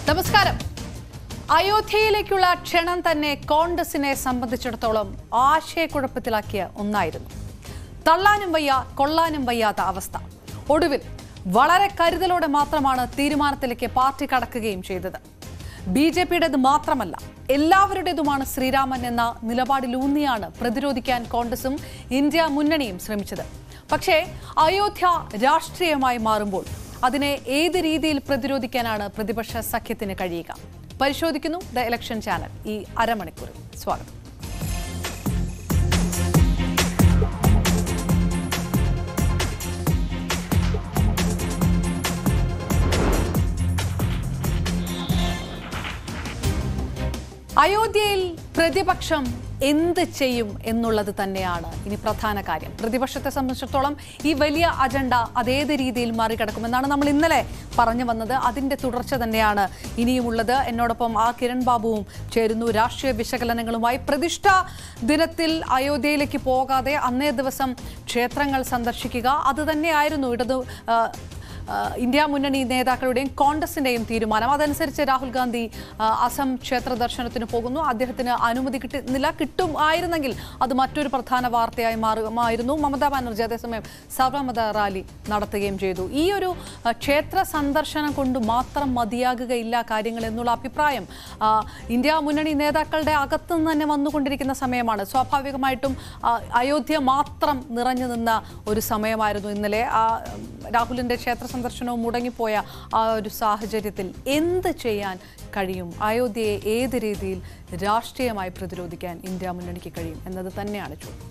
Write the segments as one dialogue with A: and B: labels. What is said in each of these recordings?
A: നമസ്കാരം അയോധ്യയിലേക്കുള്ള ക്ഷണം തന്നെ കോൺഗ്രസിനെ സംബന്ധിച്ചിടത്തോളം ആശയക്കുഴപ്പത്തിലാക്കിയ ഒന്നായിരുന്നു തള്ളാനും വയ്യ കൊള്ളാനും വയ്യാത്ത അവസ്ഥ ഒടുവിൽ വളരെ കരുതലോടെ മാത്രമാണ് തീരുമാനത്തിലേക്ക് പാർട്ടി കടക്കുകയും ചെയ്തത് ബി ജെ പിയുടേത് മാത്രമല്ല എല്ലാവരുടേതുമാണ് ശ്രീരാമൻ എന്ന നിലപാടിലൂന്നിയാണ് പ്രതിരോധിക്കാൻ കോൺഗ്രസും ഇന്ത്യ മുന്നണിയും ശ്രമിച്ചത് പക്ഷേ അയോധ്യ രാഷ്ട്രീയമായി മാറുമ്പോൾ അതിനെ ഏത് രീതിയിൽ പ്രതിരോധിക്കാനാണ് പ്രതിപക്ഷ സഖ്യത്തിന് കഴിയുക പരിശോധിക്കുന്നു ദ ഇലക്ഷൻ ചാനൽ ഈ അരമണിക്കൂറിൽ സ്വാഗതം അയോധ്യയിൽ പ്രതിപക്ഷം എന്ത് ചെയ്യും എന്നുള്ളത് തന്നെയാണ് ഇനി പ്രധാന കാര്യം പ്രതിപക്ഷത്തെ സംബന്ധിച്ചിടത്തോളം ഈ വലിയ അജണ്ട അതേത് രീതിയിൽ മറികടക്കുമെന്നാണ് നമ്മൾ ഇന്നലെ പറഞ്ഞു വന്നത് അതിന്റെ തുടർച്ച തന്നെയാണ് ഇനിയുമുള്ളത് എന്നോടൊപ്പം ആ കിരൺ ബാബുവും ചേരുന്നു രാഷ്ട്രീയ വിശകലനങ്ങളുമായി പ്രതിഷ്ഠ ദിനത്തിൽ അയോധ്യയിലേക്ക് പോകാതെ അന്നേ ദിവസം ക്ഷേത്രങ്ങൾ സന്ദർശിക്കുക അത് തന്നെയായിരുന്നു ഇടത് ആ, ആ, ഇന്ത്യ മുന്നണി നേതാക്കളുടെയും കോൺഗ്രസിന്റെയും തീരുമാനം അതനുസരിച്ച് രാഹുൽ ഗാന്ധി ആ, അസം ക്ഷേത്ര ദർശനത്തിന് പോകുന്നു അദ്ദേഹത്തിന് അനുമതി കിട്ടുന്നില്ല കിട്ടും ആയിരുന്നെങ്കിൽ അത് മറ്റൊരു പ്രധാന വാർത്തയായി മാറുമായിരുന്നു മമതാ ബാനർജി അതേസമയം സർവമത റാലി നടത്തുകയും ചെയ്തു ഈ ഒരു ആ, ക്ഷേത്ര സന്ദർശനം കൊണ്ട് മാത്രം മതിയാകുകയില്ല കാര്യങ്ങൾ എന്നുള്ള അഭിപ്രായം ആ, ഇന്ത്യ മുന്നണി നേതാക്കളുടെ അകത്തുനിന്ന് തന്നെ വന്നുകൊണ്ടിരിക്കുന്ന സമയമാണ് സ്വാഭാവികമായിട്ടും ആ, അയോധ്യ മാത്രം നിറഞ്ഞു നിന്ന ഒരു സമയമായിരുന്നു ഇന്നലെ ആ രാഹുലിന്റെ ക്ഷേത്ര സന്ദർശനവും മുടങ്ങിപ്പോയ ആ ഒരു സാഹചര്യത്തിൽ എന്ത് ചെയ്യാൻ കഴിയും അയോധ്യയെ ഏത് രീതിയിൽ രാഷ്ട്രീയമായി പ്രതിരോധിക്കാൻ ഇന്ത്യ മുന്നണിക്ക് കഴിയും എന്നത് തന്നെയാണ് ചോദ്യം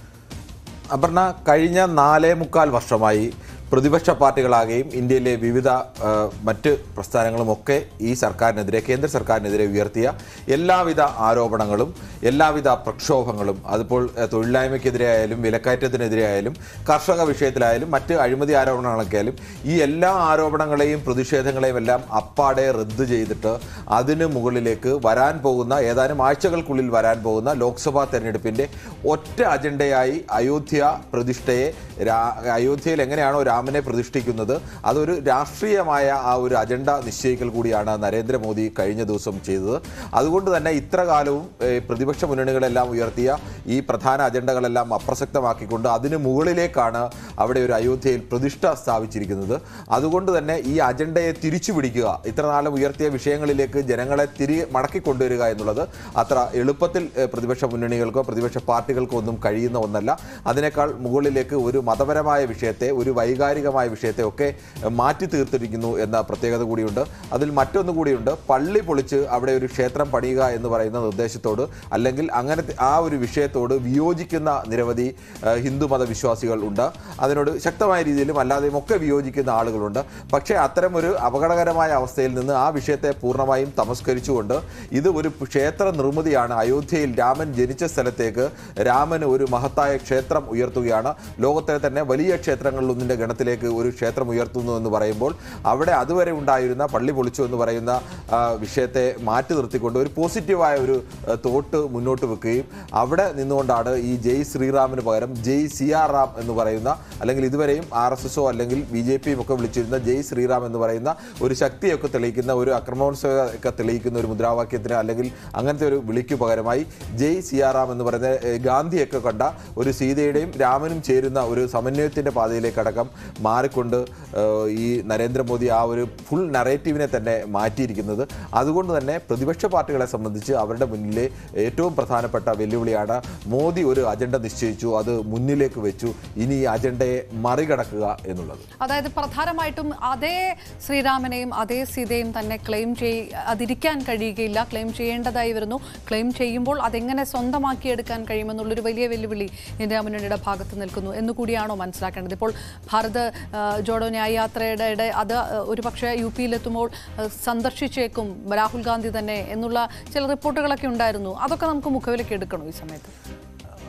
B: അപർണ കഴിഞ്ഞ നാലേ മുക്കാൽ വർഷമായി പ്രതിപക്ഷ പാർട്ടികളാകെയും ഇന്ത്യയിലെ വിവിധ ആ, മറ്റ് പ്രസ്ഥാനങ്ങളുമൊക്കെ ഈ സർക്കാരിനെതിരെ കേന്ദ്ര സർക്കാരിനെതിരെ ഉയർത്തിയ എല്ലാവിധ ആരോപണങ്ങളും എല്ലാവിധ പ്രക്ഷോഭങ്ങളും അതിപ്പോൾ ആ, തൊഴിലില്ലായ്മയ്ക്കെതിരെ ആയാലും വിലക്കയറ്റത്തിനെതിരെ ആയാലും കർഷക വിഷയത്തിലായാലും മറ്റ് അഴിമതി ആരോപണങ്ങളൊക്കെ ആയാലും ഈ എല്ലാ ആരോപണങ്ങളെയും പ്രതിഷേധങ്ങളെയും എല്ലാം അപ്പാടെ റദ്ദ് ചെയ്തിട്ട് അതിന് മുകളിലേക്ക് വരാൻ പോകുന്ന ഏതാനും ആഴ്ചകൾക്കുള്ളിൽ വരാൻ പോകുന്ന ലോക്സഭാ തെരഞ്ഞെടുപ്പിന്റെ ഒറ്റ അജണ്ടയായി അയോധ്യ പ്രതിഷ്ഠയെ രാ- അയോധ്യയിൽ എങ്ങനെയാണോ രാമനെ പ്രതിഷ്ഠിക്കുന്നത് അതൊരു രാഷ്ട്രീയമായ ആ ഒരു അജണ്ട നിശ്ചയിക്കൽ കൂടിയാണ് നരേന്ദ്രമോദി കഴിഞ്ഞ ദിവസം ചെയ്തത് അതുകൊണ്ട് തന്നെ ഇത്ര കാലവും ഏഹ്, പ്രതിപക്ഷ മുന്നണികളെല്ലാം ഉയർത്തിയ ഈ പ്രധാന അജണ്ടകളെല്ലാം അപ്രസക്തമാക്കിക്കൊണ്ട് അതിന് മുകളിലേക്കാണ് അവിടെ ഒരു അയോധ്യയിൽ പ്രതിഷ്ഠ സ്ഥാപിച്ചിരിക്കുന്നത് അതുകൊണ്ട് തന്നെ ഈ അജണ്ടയെ തിരിച്ചു പിടിക്കുക ഇത്ര നാളും ഉയർത്തിയ വിഷയങ്ങളിലേക്ക് ജനങ്ങളെ തിരികെ മടക്കി കൊണ്ടുവരിക എന്നുള്ളത് അത്ര എളുപ്പത്തിൽ ഏഹ്, പ്രതിപക്ഷ മുന്നണികൾക്കോ പ്രതിപക്ഷ പാർട്ടികൾക്കോ ഒന്നും കഴിയുന്ന ഒന്നല്ല അതിനേക്കാൾ മുകളിലേക്ക് ഒരു മതപരമായ വിഷയത്തെ ഒരു വൈകാരികമായ വിഷയത്തെ ഒക്കെ ഏഹ്, മാറ്റി തീർത്തിരിക്കുന്നു എന്ന പ്രത്യേകത കൂടിയുണ്ട് അതിൽ മറ്റൊന്ന് കൂടിയുണ്ട് പള്ളി പൊളിച്ച് അവിടെ ഒരു ക്ഷേത്രം പണിയുക എന്ന് പറയുന്ന നിർദ്ദേശത്തോട് അല്ലെങ്കിൽ അങ്ങനത്തെ ആ ഒരു വിഷയത്തോട് വിയോജിക്കുന്ന നിരവധി ഏഹ്, ഹിന്ദുമത വിശ്വാസികൾ ഉണ്ട് അതിനോട് ശക്തമായ രീതിയിലും അല്ലാതെയും ഒക്കെ വിയോജിക്കുന്ന ആളുകളുണ്ട് പക്ഷേ അത്തരം ഒരു അപകടകരമായ അവസ്ഥയിൽ നിന്ന് ആ വിഷയത്തെ പൂർണ്ണമായും തമസ്കരിച്ചുകൊണ്ട് ഇത് ഒരു ക്ഷേത്ര നിർമ്മിതിയാണ് അയോധ്യയിൽ രാമൻ ജനിച്ച സ്ഥലത്തേക്ക് രാമന് ഒരു മഹത്തായ ക്ഷേത്രം ഉയർത്തുകയാണ് ലോകത്തിലെ തന്നെ വലിയ ക്ഷേത്രങ്ങളിലൊന്നിൻ്റെ ഗണത്തിലേക്ക് ഒരു ക്ഷേത്രം ഉയർത്തുന്നു എന്ന് പറയുമ്പോൾ അവിടെ അതുവരെ ഉണ്ടായിരുന്ന പള്ളി പൊളിച്ചു എന്ന് പറയുന്ന ആ, വിഷയത്തെ മാറ്റി നിർത്തിക്കൊണ്ട് ഒരു പോസിറ്റീവായ ഒരു ആ, തോട്ട് മുന്നോട്ട് വെക്കുകയും അവിടെ നിന്നുകൊണ്ടാണ് ഈ ജയ് ശ്രീറാമിന് പകരം ജയ് സിയാർ റാം എന്ന് പറയുന്ന അല്ലെങ്കിൽ ഇതുവരെയും ആർ എസ് എസോ അല്ലെങ്കിൽ ബി ജെ പിയും ഒക്കെ വിളിച്ചിരുന്ന ജയ് ശ്രീറാം എന്ന് പറയുന്ന ഒരു ശക്തിയൊക്കെ തെളിയിക്കുന്ന ഒരു അക്രമോത്സവ ഒക്കെ തെളിയിക്കുന്ന ഒരു മുദ്രാവാക്യത്തിന് അല്ലെങ്കിൽ അങ്ങനത്തെ ഒരു വിളിക്കു പകരമായി ജയ് സിയാറാം എന്ന് പറയുന്ന ഏഹ്, ഗാന്ധിയൊക്കെ കണ്ട ഒരു സീതയുടെയും രാമനും ചേരുന്ന ഒരു സമന്വയത്തിന്റെ പാതയിലേക്കടക്കം മാറിക്കൊണ്ട് ഏഹ്, ഈ നരേന്ദ്രമോദി ആ ഒരു ഫുൾ നറേറ്റീവിനെ തന്നെ മാറ്റിയിരിക്കുന്നത് അതുകൊണ്ട് തന്നെ പ്രതിപക്ഷ പാർട്ടികളെ സംബന്ധിച്ച് അവരുടെ മുന്നിലെ ഏറ്റവും പ്രധാനപ്പെട്ട വെല്ലുവിളിയാണ് മോദി ഒരു അജണ്ട നിശ്ചയിച്ചു അത് മുന്നിലേക്ക് വെച്ചു ഇനി ഈ അജണ്ടയെ മറികടക്കുക എന്നുള്ളത്
A: അതായത് പ്രധാനമായിട്ടും അതേ ശ്രീരാമനെയും അതേ സീതയും തന്നെ ക്ലെയിം ചെയ്യാതിരിക്കാൻ കഴിയുകയില്ല ക്ലെയിം ചെയ്യേണ്ടതായി വരുന്നു ക്ലെയിം ചെയ്യുമ്പോൾ അതെങ്ങനെ സ്വന്തമാക്കിയെടുക്കാൻ കഴിയുമെന്നുള്ളൊരു വലിയ വെല്ലുവിളി ഇന്ത്യ മുന്നണിയുടെ ഭാഗത്ത് നിൽക്കുന്നു എന്നുകൂടിയാണോ മനസ്സിലാക്കേണ്ടത് ഇപ്പോൾ ഭാരത് ആ, ജോഡോ ന്യായ യാത്രയുടെ ഇടെ അത് ഒരു പക്ഷേ യു പിയിലെത്തുമ്പോൾ ആ, സന്ദർശിച്ചേക്കും രാഹുൽ ഗാന്ധി തന്നെ എന്നുള്ള ചില റിപ്പോർട്ടുകളൊക്കെ ഉണ്ടായിരുന്നു അതൊക്കെ നമുക്ക് മുഖവിലേക്ക് എടുക്കണോ ഈ സമയത്ത്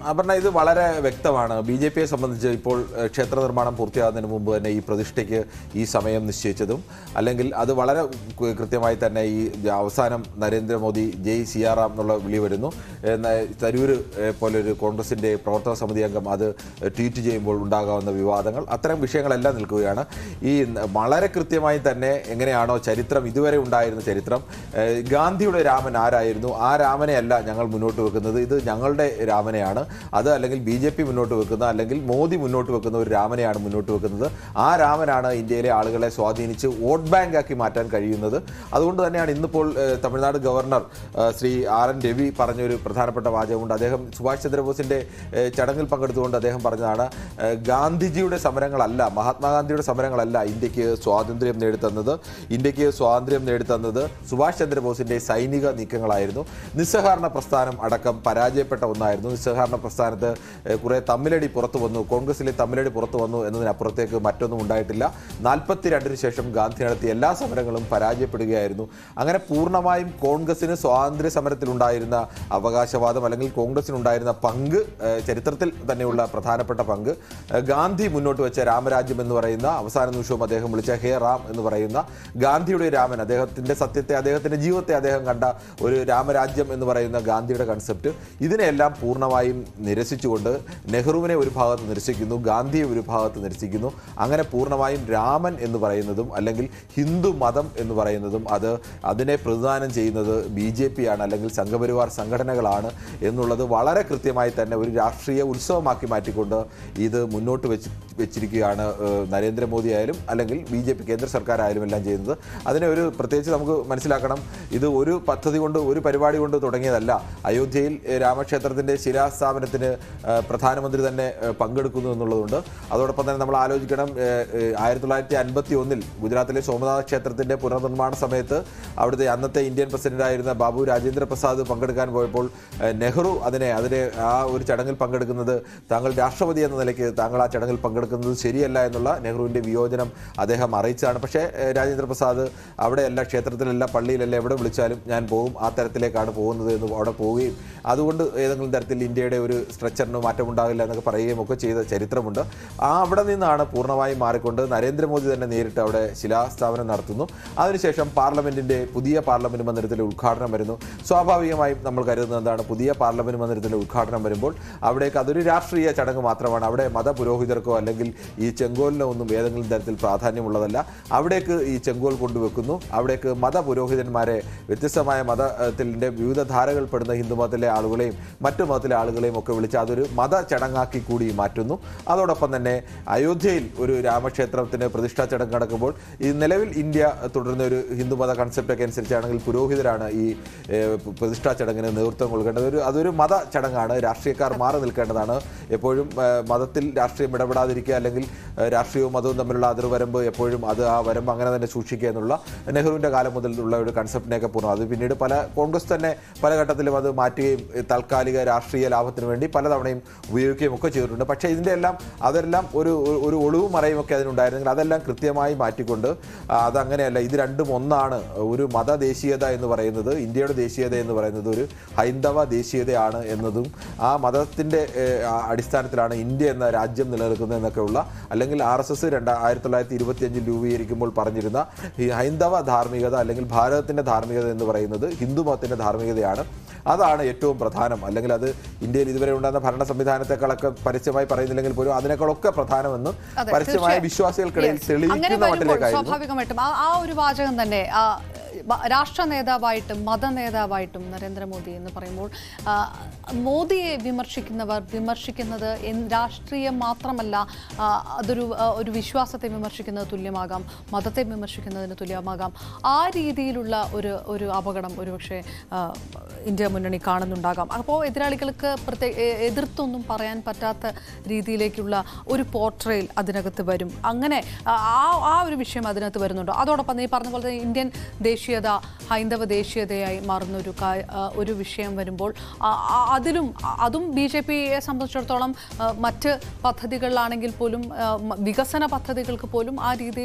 B: അപർണ ഇത് വളരെ വ്യക്തമാണ് ബി ജെ പിയെ സംബന്ധിച്ച് ഇപ്പോൾ ഏഹ്, ക്ഷേത്ര നിർമ്മാണം പൂർത്തിയാകുന്നതിന് മുമ്പ് തന്നെ ഈ പ്രതിഷ്ഠയ്ക്ക് ഈ സമയം നിശ്ചയിച്ചതും അല്ലെങ്കിൽ അത് വളരെ കൃ- കൃത്യമായി തന്നെ ഈ അവസാനം നരേന്ദ്രമോദി ജയ് സിയാറാം എന്നുള്ള വിളി വരുന്നു എന്ന തരൂർ ഏഹ്, പോലൊരു കോൺഗ്രസിന്റെ പ്രവർത്തക സമിതി അംഗം അത് ട്വീറ്റ് ചെയ്യുമ്പോൾ ഉണ്ടാകാവുന്ന വിവാദങ്ങൾ അത്തരം വിഷയങ്ങളെല്ലാം നിൽക്കുകയാണ് ഈ ന- വളരെ കൃത്യമായി തന്നെ എങ്ങനെയാണോ ചരിത്രം ഇതുവരെ ഉണ്ടായിരുന്ന ചരിത്രം ഏഹ്, ഗാന്ധിയുടെ രാമൻ ആരായിരുന്നു ആ രാമനെയല്ല ഞങ്ങൾ മുന്നോട്ട് വെക്കുന്നത് ഇത് ഞങ്ങളുടെ രാമനെയാണ് അത് അല്ലെങ്കിൽ ബി ജെ പി മുന്നോട്ട് വെക്കുന്ന അല്ലെങ്കിൽ മോദി മുന്നോട്ട് വെക്കുന്ന ഒരു രാമനെയാണ് മുന്നോട്ട് വെക്കുന്നത് ആ രാമനാണ് ഇന്ത്യയിലെ ആളുകളെ സ്വാധീനിച്ച് വോട്ട് ബാങ്ക് ആക്കി മാറ്റാൻ കഴിയുന്നത് അതുകൊണ്ട് തന്നെയാണ് ഇന്നിപ്പോൾ ഏഹ്, തമിഴ്നാട് ഗവർണർ ഏഹ്, ശ്രീ ആർ എൻ രവി പറഞ്ഞൊരു പ്രധാനപ്പെട്ട വാചകമുണ്ട് അദ്ദേഹം സുഭാഷ് ചന്ദ്രബോസിന്റെ ഏഹ്, ചടങ്ങിൽ പങ്കെടുത്തുകൊണ്ട് അദ്ദേഹം പറഞ്ഞതാണ് ഏഹ്, ഗാന്ധിജിയുടെ സമരങ്ങളല്ല മഹാത്മാഗാന്ധിയുടെ സമരങ്ങളല്ല ഇന്ത്യക്ക് സ്വാതന്ത്ര്യം നേടിത്തന്നത് ഇന്ത്യക്ക് സ്വാതന്ത്ര്യം നേടിത്തന്നത് സുഭാഷ് ചന്ദ്രബോസിന്റെ സൈനിക നീക്കങ്ങളായിരുന്നു നിസ്സഹകരണ പ്രസ്ഥാനം അടക്കം പരാജയപ്പെട്ട ഒന്നായിരുന്നു നിസ്സഹകരണ പ്രസ്ഥാനത്ത് ഏഹ്, കുറെ തമ്മിലടി പുറത്തു വന്നു കോൺഗ്രസിലെ തമ്മിലടി പുറത്തു വന്നു എന്നതിനപ്പുറത്തേക്ക് മറ്റൊന്നും ഉണ്ടായിട്ടില്ല നാൽപ്പത്തിരണ്ടിന് ശേഷം ഗാന്ധി നടത്തിയ എല്ലാ സമരങ്ങളും പരാജയപ്പെടുകയായിരുന്നു അങ്ങനെ പൂർണ്ണമായും കോൺഗ്രസിന് സ്വാതന്ത്ര്യ സമരത്തിലുണ്ടായിരുന്ന അവകാശവാദം അല്ലെങ്കിൽ കോൺഗ്രസിനുണ്ടായിരുന്ന പങ്ക് ഏഹ്, ചരിത്രത്തിൽ തന്നെയുള്ള പ്രധാനപ്പെട്ട പങ്ക് ഏഹ്, ഗാന്ധി മുന്നോട്ട് വെച്ച രാമരാജ്യം എന്ന് പറയുന്ന അവസാന നിമിഷവും അദ്ദേഹം വിളിച്ച ഹേ റാം എന്ന് പറയുന്ന ഗാന്ധിയുടെ രാമൻ അദ്ദേഹത്തിന്റെ സത്യത്തെ അദ്ദേഹത്തിന്റെ ജീവിതത്തെ അദ്ദേഹം കണ്ട ഒരു രാമരാജ്യം എന്ന് പറയുന്ന ഗാന്ധിയുടെ കൺസെപ്റ്റ് ഇതിനെല്ലാം പൂർണ്ണമായും നിരസിച്ചുകൊണ്ട് നെഹ്റുവിനെ ഒരു ഭാഗത്ത് നിരസിക്കുന്നു ഗാന്ധിയെ ഒരു ഭാഗത്ത് നിരസിക്കുന്നു അങ്ങനെ പൂർണ്ണമായും രാമൻ എന്ന് പറയുന്നതും അല്ലെങ്കിൽ ഹിന്ദു മതം എന്ന് പറയുന്നതും അത് അതിനെ പ്രതിദാനം ചെയ്യുന്നത് ബി ജെ പി ആണ് അല്ലെങ്കിൽ സംഘപരിവാർ സംഘടനകളാണ് എന്നുള്ളത് വളരെ കൃത്യമായി തന്നെ ഒരു രാഷ്ട്രീയ ഉത്സവമാക്കി മാറ്റിക്കൊണ്ട് ഇത് മുന്നോട്ട് വെച്ച് വെച്ചിരിക്കുകയാണ് ഏഹ്, നരേന്ദ്രമോദി ആയാലും അല്ലെങ്കിൽ ബി ജെ പി കേന്ദ്ര സർക്കാർ ആയാലും എല്ലാം ചെയ്യുന്നത് അതിനെ ഒരു പ്രത്യേകിച്ച് നമുക്ക് മനസ്സിലാക്കണം ഇത് ഒരു പദ്ധതി കൊണ്ട് ഒരു പരിപാടി കൊണ്ട് തുടങ്ങിയതല്ല അയോധ്യയിൽ ഏഹ്, രാമക്ഷേത്രത്തിന്റെ ശിലാസ്ഥാപനത്തിന് ഏഹ്, പ്രധാനമന്ത്രി തന്നെ ഏഹ്, പങ്കെടുക്കുന്നു എന്നുള്ളതുകൊണ്ട് അതോടൊപ്പം തന്നെ നമ്മൾ ആലോചിക്കണം ഏഹ്, ഏഹ്, ആയിരത്തി തൊള്ളായിരത്തി അൻപത്തി ഒന്നിൽ ഗുജറാത്തിലെ സോമനാഥ ക്ഷേത്രത്തിന്റെ പുനർനിർമ്മാണ സമയത്ത് അവിടുത്തെ അന്നത്തെ ഇന്ത്യൻ പ്രസിഡന്റായിരുന്ന ബാബു രാജേന്ദ്ര പ്രസാദ് പങ്കെടുക്കാൻ പോയപ്പോൾ ഏഹ്, നെഹ്റു അതിനെ അതിനെ ആ ഒരു ചടങ്ങിൽ പങ്കെടുക്കുന്നത് താങ്കൾ രാഷ്ട്രപതി എന്ന നിലയ്ക്ക് താങ്കൾ ആ ചടങ്ങിൽ പങ്കെടുക്കുന്നത് ശരിയല്ല എന്നുള്ള നെഹ്റുവിന്റെ വിയോജനം അദ്ദേഹം അറിയിച്ചതാണ് പക്ഷേ ഏഹ്, രാജേന്ദ്ര പ്രസാദ് അവിടെയല്ല ക്ഷേത്രത്തിലല്ല പള്ളിയിലല്ല എവിടെ വിളിച്ചാലും ഞാൻ പോകും ആ തരത്തിലേക്കാണ് പോകുന്നത് എന്ന് അവിടെ പോവുകയും അതുകൊണ്ട് ഏതെങ്കിലും തരത്തിൽ ഇന്ത്യയുടെ ഒരു സ്ട്രക്ചറിന് മാറ്റമുണ്ടാകില്ല എന്നൊക്കെ പറയുകയും ഒക്കെ ചെയ്ത ചരിത്രമുണ്ട് ആ അവിടെ നിന്നാണ് പൂർണ്ണമായും മാറിക്കൊണ്ട് നരേന്ദ്രമോദി തന്നെ നേരിട്ട് അവിടെ ശിലാസ്ഥാപനം നടത്തുന്നു അതിനുശേഷം പാർലമെന്റിന്റെ പുതിയ പാർലമെന്റ് മന്ദിരത്തിലെ ഉദ്ഘാടനം വരുന്നു സ്വാഭാവികമായും നമ്മൾ കരുതുന്നത് എന്താണ് പുതിയ പാർലമെന്റ് മന്ദിരത്തിലെ ഉദ്ഘാടനം വരുമ്പോൾ അവിടേക്ക് അതൊരു രാഷ്ട്രീയ ചടങ്ങ് മാത്രമാണ് അവിടെ മതപുരോഹിതർക്കോ അല്ലെങ്കിൽ ഈ ചെങ്കോലിനോ ഒന്നും ഏതെങ്കിലും തരത്തിൽ പ്രാധാന്യമുള്ളതല്ല അവിടേക്ക് ഈ ചെങ്കോൽ കൊണ്ടുവെക്കുന്നു അവിടേക്ക് മതപുരോഹിതന്മാരെ വ്യത്യസ്തമായ മതത്തിന്റെ വിവിധ ധാരകൾപ്പെടുന്ന ഹിന്ദു മതത്തിലെ ആളുകളെയും മറ്റു മതത്തിലെ ആളുകളെയും ഒക്കെ വിളിച്ച് അതൊരു മത ചടങ്ങാക്കി കൂടി മാറ്റുന്നു അതോടൊപ്പം തന്നെ അയോധ്യയിൽ ഒരു രാമക്ഷേത്രത്തിന് പ്രതിഷ്ഠാ ചടങ്ങ് നടക്കുമ്പോൾ ഈ നിലവിൽ ഇന്ത്യ തുടരുന്ന ഒരു ഹിന്ദുമത കൺസെപ്റ്റൊക്കെ അനുസരിച്ചാണെങ്കിൽ പുരോഹിതരാണ് ഈ ഏഹ്, പ്രതിഷ്ഠാ ചടങ്ങിന് നേതൃത്വം കൊടുക്കേണ്ടത് ഒരു അതൊരു മത ചടങ്ങാണ് രാഷ്ട്രീയക്കാർ മാറി നിൽക്കേണ്ടതാണ് എപ്പോഴും ഏഹ്, മതത്തിൽ രാഷ്ട്രീയം ഇടപെടാതിരിക്കുക അല്ലെങ്കിൽ ഏഹ്, രാഷ്ട്രീയവും മതവും തമ്മിലുള്ള അതിർവരമ്പ് എപ്പോഴും അത് ആ വരമ്പ് അങ്ങനെ തന്നെ സൂക്ഷിക്കുക എന്നുള്ള നെഹ്റുവിന്റെ കാലം മുതലുള്ള ഒരു കൺസെപ്റ്റിനെയൊക്കെ പൂർണ്ണം അത് പിന്നീട് പല കോൺഗ്രസ് തന്നെ പല ഘട്ടത്തിലും അത് മാറ്റുകയും ഏഹ്, താൽക്കാലിക രാഷ്ട്രീയ ലാഭത്തിന് വേണ്ടി പലതവണയും ഉപയോഗിക്കുകയും ഒക്കെ ചെയ്തിട്ടുണ്ട് പക്ഷേ ഇതിന്റെ എല്ലാം അതെല്ലാം ഒരു ഒരു ഒളിവും മറയും ഒക്കെ അതിനുണ്ടായിരുന്നെങ്കിൽ അതെല്ലാം കൃത്യമായി മാറ്റിക്കൊണ്ട് ആ, അതങ്ങനെയല്ല ഇത് രണ്ടും ഒന്നാണ് ഒരു മതദേശീയത എന്ന് പറയുന്നത് ഇന്ത്യയുടെ ദേശീയത എന്ന് പറയുന്നത് ഒരു ഹൈന്ദവ ദേശീയതയാണ് എന്നതും ആ മതത്തിന്റെ ഏഹ്, ആ അടിസ്ഥാനത്തിലാണ് ഇന്ത്യ എന്ന രാജ്യം നിലനിൽക്കുന്നത് എന്നൊക്കെയുള്ള അല്ലെങ്കിൽ ആർ എസ് എസ് രണ്ട് ആയിരത്തി തൊള്ളായിരത്തി ഇരുപത്തി അഞ്ചിൽ രൂപീകരിക്കുമ്പോൾ പറഞ്ഞിരുന്ന ഈ ഹൈന്ദവ ധാർമ്മികത അല്ലെങ്കിൽ ഭാരതത്തിന്റെ ധാർമ്മികത എന്ന് പറയുന്നത് ഹിന്ദു മതത്തിന്റെ ധാർമ്മികതയാണ് അതാണ് ഏറ്റവും പ്രധാനം അല്ലെങ്കിൽ അത് ഇന്ത്യയിൽ ഇതുവരെ ഉണ്ടാകുന്ന ഭരണ സംവിധാനത്തെക്കാളൊക്കെ പരസ്യമായി പറയുന്നില്ലെങ്കിൽ പോലും അതിനേക്കാളൊക്കെ പ്രധാനമെന്ന്
A: അതെ,
B: പരസ്യമായ
A: തീർച്ചയായും.
B: വിശ്വാസികൾക്കിടയിൽ
A: Yes. അങ്ങനെ
B: തെളിയിക്കുന്ന
A: വരുമ്പോൾ
B: മട്ടിലേക്കായിരുന്നു
A: സ്വാഭാവികമായിട്ടും ആ ആ ഒരു വാചകം തന്നെ ആ, ബ- രാഷ്ട്ര നേതാവായിട്ടും മത നേതാവായിട്ടും നരേന്ദ്രമോദി എന്ന് പറയുമ്പോൾ ആ, മോദിയെ വിമർശിക്കുന്നവർ വിമർശിക്കുന്നത് എൻ- രാഷ്ട്രീയം മാത്രമല്ല ആ, അതൊരു ആ, ഒരു വിശ്വാസത്തെ വിമർശിക്കുന്നത് തുല്യമാകാം മതത്തെ വിമർശിക്കുന്നതിന് തുല്യമാകാം ആ രീതിയിലുള്ള ഒരു ഒരു അപകടം ഒരുപക്ഷെ ആ, ഇന്ത്യ മുന്നണി കാണുന്നുണ്ടാകാം അപ്പോൾ എതിരാളികൾക്ക് പ്രത്യേക എ- എതിർത്തൊന്നും പറയാൻ പറ്റാത്ത രീതിയിലേക്കുള്ള ഒരു പോർട്രയിൽ അതിനകത്ത് വരും അങ്ങനെ ആ ആ ഒരു വിഷയം അതിനകത്ത് വരുന്നുണ്ടോ അതോടൊപ്പം നീ പറഞ്ഞ പോലെ തന്നെ ഇന്ത്യൻ ദേശീയത ഹൈന്ദവ ദേശീയതയായി മാറുന്ന ഒരു കാ- ആ, ഒരു വിഷയം വരുമ്പോൾ ആ, ആ, അതിലും ആ, അതും ബി ജെ പിയെ സംബന്ധിച്ചിടത്തോളം ആ, മറ്റ് പദ്ധതികളിലാണെങ്കിൽ പോലും ആ, മ- വികസന പദ്ധതികൾക്ക് പോലും ആ രീതിയിൽ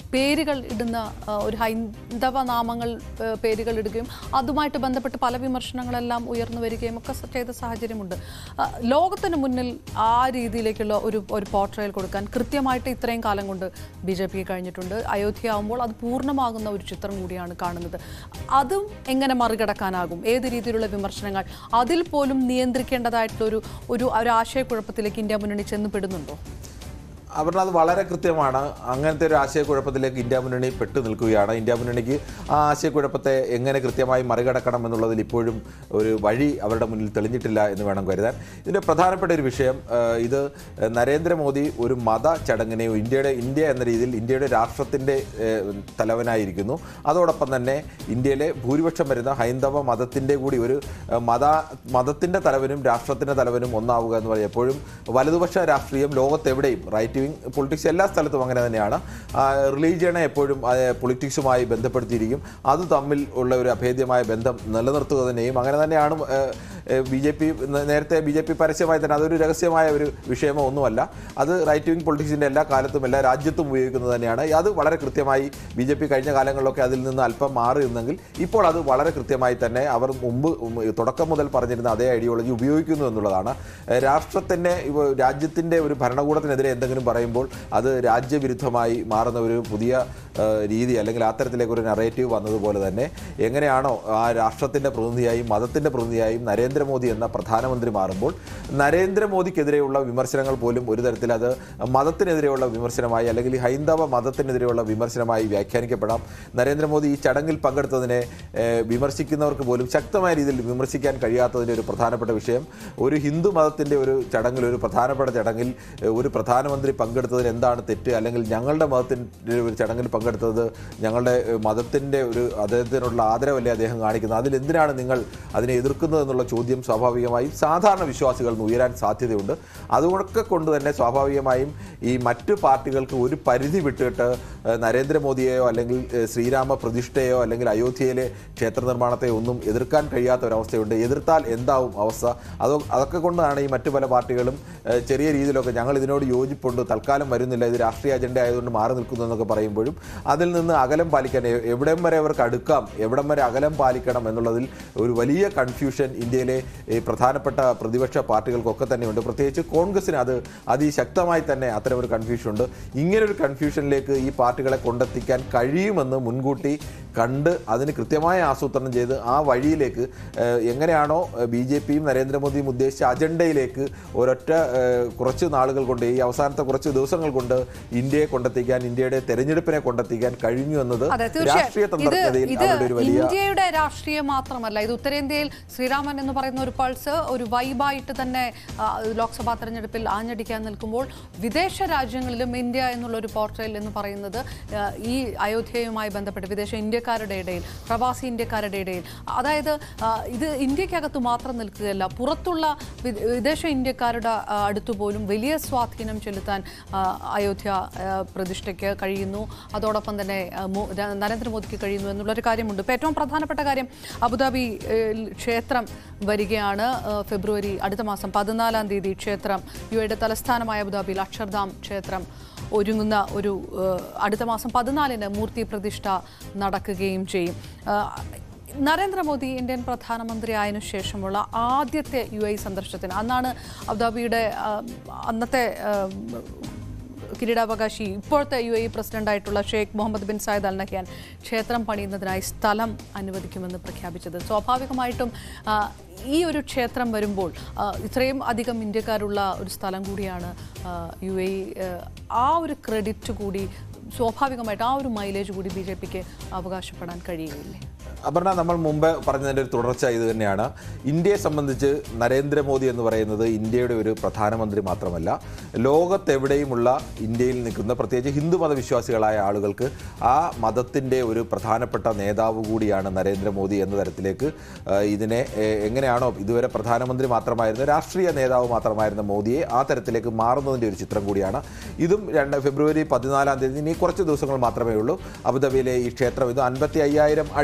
A: പേരുകൾ ഇടുന്ന ആ, ഒരു ഹൈന്ദവ നാമങ്ങൾ ആ, പേരുകൾ ഇടുകയും അതുമായിട്ട് ബന്ധപ്പെട്ട് പല വിമർശനങ്ങളെല്ലാം ഉയർന്നു വരികയും ഒക്കെ സ- ചെയ്ത സാഹചര്യമുണ്ട് ആ, ലോകത്തിന് മുന്നിൽ ആ രീതിയിലേക്കുള്ള ഒരു ഒരു പോർട്രയൽ കൊടുക്കാൻ കൃത്യമായിട്ട് ഇത്രയും കാലം കൊണ്ട് ബി ജെ പിക്ക് കഴിഞ്ഞിട്ടുണ്ട് അയോധ്യ ആവുമ്പോൾ അത് പൂർണ്ണമാകുന്ന ഒരു ചിത്രം കൂടിയാണ് കാണുന്നത് അതും എങ്ങനെ മറികടക്കാനാകും ഏത് രീതിയിലുള്ള വിമർശനങ്ങൾ അതിൽ പോലും നിയന്ത്രിക്കേണ്ടതായിട്ടുള്ള ഒരു ഒരു ഒരു ആശയക്കുഴപ്പത്തിലേക്ക് ഇന്ത്യ മുന്നണി ചെന്ന് പെടുന്നുണ്ടോ
B: അവരുടെ അത് വളരെ കൃത്യമാണ് അങ്ങനത്തെ ഒരു ആശയക്കുഴപ്പത്തിലേക്ക് ഇന്ത്യ മുന്നണി പെട്ടു നിൽക്കുകയാണ് ഇന്ത്യ മുന്നണിക്ക് ആ ആശയക്കുഴപ്പത്തെ എങ്ങനെ കൃത്യമായി മറികടക്കണം എന്നുള്ളതിൽ ഇപ്പോഴും ഒരു വഴി അവരുടെ മുന്നിൽ തെളിഞ്ഞിട്ടില്ല എന്ന് വേണം കരുതാൻ ഇതിൻ്റെ പ്രധാനപ്പെട്ട ഒരു വിഷയം ആ, ഇത് നരേന്ദ്രമോദി ഒരു മത ചടങ്ങിനെയോ ഇന്ത്യയുടെ ഇന്ത്യ എന്ന രീതിയിൽ ഇന്ത്യയുടെ രാഷ്ട്രത്തിൻ്റെ ഏഹ്, തലവനായിരിക്കുന്നു അതോടൊപ്പം തന്നെ ഇന്ത്യയിലെ ഭൂരിപക്ഷം വരുന്ന ഹൈന്ദവ മതത്തിൻ്റെ കൂടി ഒരു ഏഹ്, മത മതത്തിൻ്റെ തലവനും രാഷ്ട്രത്തിൻ്റെ തലവനും ഒന്നാവുക എന്ന് പറയും എപ്പോഴും വലതുപക്ഷ രാഷ്ട്രീയം ലോകത്തെവിടെയും റൈറ്റ് വിങ് പൊളിറ്റിക്സ് എല്ലാ സ്ഥലത്തും അങ്ങനെ തന്നെയാണ് റിലീജിയനെ എപ്പോഴും പൊളിറ്റിക്സുമായി ബന്ധപ്പെടുത്തിയിരിക്കും അത് തമ്മിൽ ഉള്ള ഒരു അഭേദ്യമായ ബന്ധം നിലനിർത്തുക തന്നെയും അങ്ങനെ തന്നെയാണ് ബി ജെ പി നേരത്തെ ബി ജെ പി പരസ്യമായി തന്നെ അതൊരു രഹസ്യമായ ഒരു വിഷയമോ ഒന്നുമല്ല അത് റൈറ്റ് വിങ് പൊളിറ്റിക്സിൻ്റെ എല്ലാ കാലത്തും എല്ലാ രാജ്യത്തും ഉപയോഗിക്കുന്നത് തന്നെയാണ് അത് വളരെ കൃത്യമായി ബി ജെ പി കഴിഞ്ഞ കാലങ്ങളിലൊക്കെ അതിൽ നിന്ന് അല്പം മാറി നിന്നെങ്കിൽ ഇപ്പോൾ അത് വളരെ കൃത്യമായി തന്നെ അവർ മുമ്പ് ഉം തുടക്കം മുതൽ പറഞ്ഞിരുന്ന അതേ ഐഡിയോളജി ഉപയോഗിക്കുന്നു എന്നുള്ളതാണ് ഏഹ് രാഷ്ട്രത്തിൻ്റെ ഇവ- രാജ്യത്തിൻ്റെ ഒരു ഭരണകൂടത്തിനെതിരെ എന്തെങ്കിലും പറയുമ്പോൾ അത് രാജ്യവിരുദ്ധമായി മാറുന്ന ഒരു പുതിയ ഏഹ് രീതി അല്ലെങ്കിൽ അത്തരത്തിലേക്ക് ഒരു നറേറ്റീവ് വന്നതുപോലെ തന്നെ എങ്ങനെയാണോ ആ രാഷ്ട്രത്തിൻ്റെ പ്രതിനിധിയായും മതത്തിൻ്റെ പ്രതിനിധിയായും നരേന്ദ്രമോദി എന്ന പ്രധാനമന്ത്രി മാറുമ്പോൾ നരേന്ദ്രമോദിക്കെതിരെയുള്ള വിമർശനങ്ങൾ പോലും ഒരു തരത്തിൽ അത് മതത്തിനെതിരെയുള്ള വിമർശനമായി അല്ലെങ്കിൽ ഹൈന്ദവ മതത്തിനെതിരെയുള്ള വിമർശനമായി വ്യാഖ്യാനിക്കപ്പെടാം നരേന്ദ്രമോദി ഈ ചടങ്ങിൽ പങ്കെടുത്തതിനെ ഏഹ്, വിമർശിക്കുന്നവർക്ക് പോലും ശക്തമായ രീതിയിൽ വിമർശിക്കാൻ കഴിയാത്തതിൻ്റെ ഒരു പ്രധാനപ്പെട്ട വിഷയം ഒരു ഹിന്ദു മതത്തിൻ്റെ ഒരു ചടങ്ങിൽ ഒരു പ്രധാനപ്പെട്ട ചടങ്ങിൽ ഏഹ്, ഒരു പ്രധാനമന്ത്രി പങ്കെടുത്തതിന് എന്താണ് തെറ്റ് അല്ലെങ്കിൽ ഞങ്ങളുടെ മതത്തിൻ്റെ ഒരു ചടങ്ങിൽ പങ്കെടുത്തത് ഞങ്ങളുടെ ഏഹ്, മതത്തിൻ്റെ ഒരു അദ്ദേഹത്തിനുള്ള ആദരവല്ലേ അദ്ദേഹം കാണിക്കുന്നത് അതിൽ എന്തിനാണ് നിങ്ങൾ അതിനെ എതിർക്കുന്നത് എന്നുള്ള ചോദ്യം സ്വാഭാവികമായും സാധാരണ വിശ്വാസികളിൽ നിന്ന് ഉയരാൻ സാധ്യതയുണ്ട് അതുകൊണ്ടൊക്കെ കൊണ്ട് തന്നെ സ്വാഭാവികമായും ഈ മറ്റ് പാർട്ടികൾക്ക് ഒരു പരിധി വിട്ടിട്ട് ഏഹ്, നരേന്ദ്രമോദിയെയോ അല്ലെങ്കിൽ ഏഹ്, ശ്രീരാമ പ്രതിഷ്ഠയോ അല്ലെങ്കിൽ അയോധ്യയിലെ ക്ഷേത്ര നിർമ്മാണത്തെ ഒന്നും എതിർക്കാൻ കഴിയാത്ത ഒരവസ്ഥയുണ്ട് എതിർത്താൽ എന്താവും അവസ്ഥ അത് അതൊക്കെ കൊണ്ടാണ് ഈ മറ്റു പല പാർട്ടികളും ഏഹ്, ചെറിയ രീതിയിലൊക്കെ ഞങ്ങൾ ഇതിനോട് യോജിപ്പുണ്ട് തൽക്കാലം വരുന്നില്ല ഇത് രാഷ്ട്രീയ അജണ്ട ആയതുകൊണ്ട് മാറി നിൽക്കുന്നു എന്നൊക്കെ പറയുമ്പോഴും അതിൽ നിന്ന് അകലം പാലിക്കാൻ എ- എവിടം വരെ അവർക്ക് അടുക്കാം എവിടം വരെ അകലം പാലിക്കണം എന്നുള്ളതിൽ ഒരു വലിയ കൺഫ്യൂഷൻ ഇന്ത്യയിലെ ഈ പ്രധാനപ്പെട്ട പ്രതിപക്ഷ പാർട്ടികൾക്കൊക്കെ തന്നെയുണ്ട് പ്രത്യേകിച്ച് കോൺഗ്രസിന് അത് അതിശക്തമായി തന്നെ അത്തരം ഒരു കൺഫ്യൂഷൻ ഉണ്ട് ഇങ്ങനൊരു കൺഫ്യൂഷനിലേക്ക് ഈ പാർട്ടികളെ കൊണ്ടെത്തിക്കാൻ കഴിയുമെന്ന് മുൻകൂട്ടി കണ്ട് അതിന് കൃത്യമായ ആസൂത്രണം ചെയ്ത് ആ വഴിയിലേക്ക് ഏഹ്, എങ്ങനെയാണോ ബി ജെ പിയും നരേന്ദ്രമോദിയും ഉദ്ദേശിച്ച അജണ്ടയിലേക്ക് ഒരൊറ്റ ഏഹ്, കുറച്ച് നാളുകൾ കൊണ്ട് ഈ അവസാനത്തെ കുറച്ച് ദിവസങ്ങൾ കൊണ്ട് ഇന്ത്യയെ കൊണ്ടെത്തിക്കാൻ ഇന്ത്യയുടെ തെരഞ്ഞെടുപ്പിനെ കൊണ്ടെത്തിക്കാൻ കഴിഞ്ഞു എന്നത്
A: അതെ
B: രാഷ്ട്രീയ
A: തീർച്ചയായും ഇത്
B: തന്ത്രജ്ഞതയിൽ
A: ഇത്
B: അവരുടെ ഒരു വലിയ
A: ഇന്ത്യയുടെ രാഷ്ട്രീയം മാത്രമല്ല ഇത് ഉത്തരേന്ത്യയിൽ ശ്രീരാമൻ എന്ന് പറയുന്ന ഒരു പൾസ് ഒരു വൈബായിട്ട് തന്നെ ആ, ലോക്സഭാ തെരഞ്ഞെടുപ്പിൽ ആഞ്ഞടിക്കാൻ നിൽക്കുമ്പോൾ വിദേശ രാജ്യങ്ങളിലും ഇന്ത്യ എന്നുള്ള ഒരു പോർട്ടൽ എന്ന് പറയുന്നത് ആ, ഈ അയോധ്യയുമായി ബന്ധപ്പെട്ട് വിദേശ ഇന്ത്യക്കാരുടെ ഇടയിൽ പ്രവാസി ഇന്ത്യക്കാരുടെ ഇടയിൽ അതായത് ആ, ഇത് ഇന്ത്യക്കകത്ത് മാത്രം നിൽക്കുകയല്ല പുറത്തുള്ള വി- വിദേശ ഇന്ത്യക്കാരുടെ ആ, അടുത്ത് പോലും വലിയ സ്വാധീനം ചെലുത്താൻ ആ, അയോധ്യ ആ, പ്രതിഷ്ഠയ്ക്ക് കഴിയുന്നു അതോടൊപ്പം തന്നെ ആ, മോ- ര- നരേന്ദ്രമോദിക്ക് കഴിയുന്നു എന്നുള്ളൊരു കാര്യമുണ്ട് ഇപ്പോൾ ഏറ്റവും പ്രധാനപ്പെട്ട കാര്യം അബുദാബി ഏ, ക്ഷേത്രം വരികയാണ് ആ, ഫെബ്രുവരി അടുത്ത മാസം പതിനാലാം തീയതി ക്ഷേത്രം യു എയുടെ തലസ്ഥാനമായ അബുദാബിയിൽ അക്ഷർധാം ക്ഷേത്രം ഒരുങ്ങുന്ന ഒരു ആ, അടുത്ത മാസം പതിനാലിന് മൂർത്തി പ്രതിഷ്ഠ നടക്കുകയും ചെയ്യും ആ, നരേന്ദ്രമോദി ഇന്ത്യൻ പ്രധാനമന്ത്രി ആയതിനു ശേഷമുള്ള ആദ്യത്തെ യു എ സന്ദർശനത്തിന് അന്നാണ് അബുദാബിയുടെ ആ, അന്നത്തെ ആ, കിരീടാവകാശി ഇപ്പോഴത്തെ യു എ പ്രസിഡന്റായിട്ടുള്ള Sheikh Mohammed bin Zayed Al Nahyan ക്ഷേത്രം പണിയുന്നതിനായി സ്ഥലം അനുവദിക്കുമെന്ന് പ്രഖ്യാപിച്ചത് സ്വാഭാവികമായിട്ടും ആ, ഈ ഒരു ക്ഷേത്രം വരുമ്പോൾ ആ, ഇത്രയും അധികം ഇന്ത്യക്കാരുള്ള ഒരു സ്ഥലം കൂടിയാണ് യു എ ആ ഒരു ക്രെഡിറ്റ് കൂടി സ്വാഭാവികമായിട്ട് ആ ഒരു മൈലേജ് കൂടി ബി ജെ പിക്ക് അവകാശപ്പെടാൻ കഴിയുകയില്ലേ
B: അപർണ നമ്മൾ മുമ്പ് പറഞ്ഞതിൻ്റെ ഒരു തുടർച്ച ഇത് തന്നെയാണ് ഇന്ത്യയെ സംബന്ധിച്ച് നരേന്ദ്രമോദി എന്ന് പറയുന്നത് ഇന്ത്യയുടെ ഒരു പ്രധാനമന്ത്രി മാത്രമല്ല ലോകത്തെവിടെയുമുള്ള ഇന്ത്യയിൽ നിൽക്കുന്ന പ്രത്യേകിച്ച് ഹിന്ദു മതവിശ്വാസികളായ ആളുകൾക്ക് ആ മതത്തിൻ്റെ ഒരു പ്രധാനപ്പെട്ട നേതാവ് കൂടിയാണ് നരേന്ദ്രമോദി എന്ന തരത്തിലേക്ക് ആ, ഇതിനെ ഏ, എങ്ങനെയാണോ ഇതുവരെ പ്രധാനമന്ത്രി മാത്രമായിരുന്ന രാഷ്ട്രീയ നേതാവ് മാത്രമായിരുന്ന മോദിയെ ആ തരത്തിലേക്ക് മാറുന്നതിൻ്റെ ഒരു ചിത്രം കൂടിയാണ് ഇതും രണ്ട് ഫെബ്രുവരി പതിനാലാം തീയതി ഇനി കുറച്ച് ദിവസങ്ങൾ മാത്രമേ ഉള്ളൂ അബുദാബിയിലെ ഈ ക്ഷേത്രം ഇത് അൻപത്തി അയ്യായിരം അടി വിസ്തൃതിയിൽ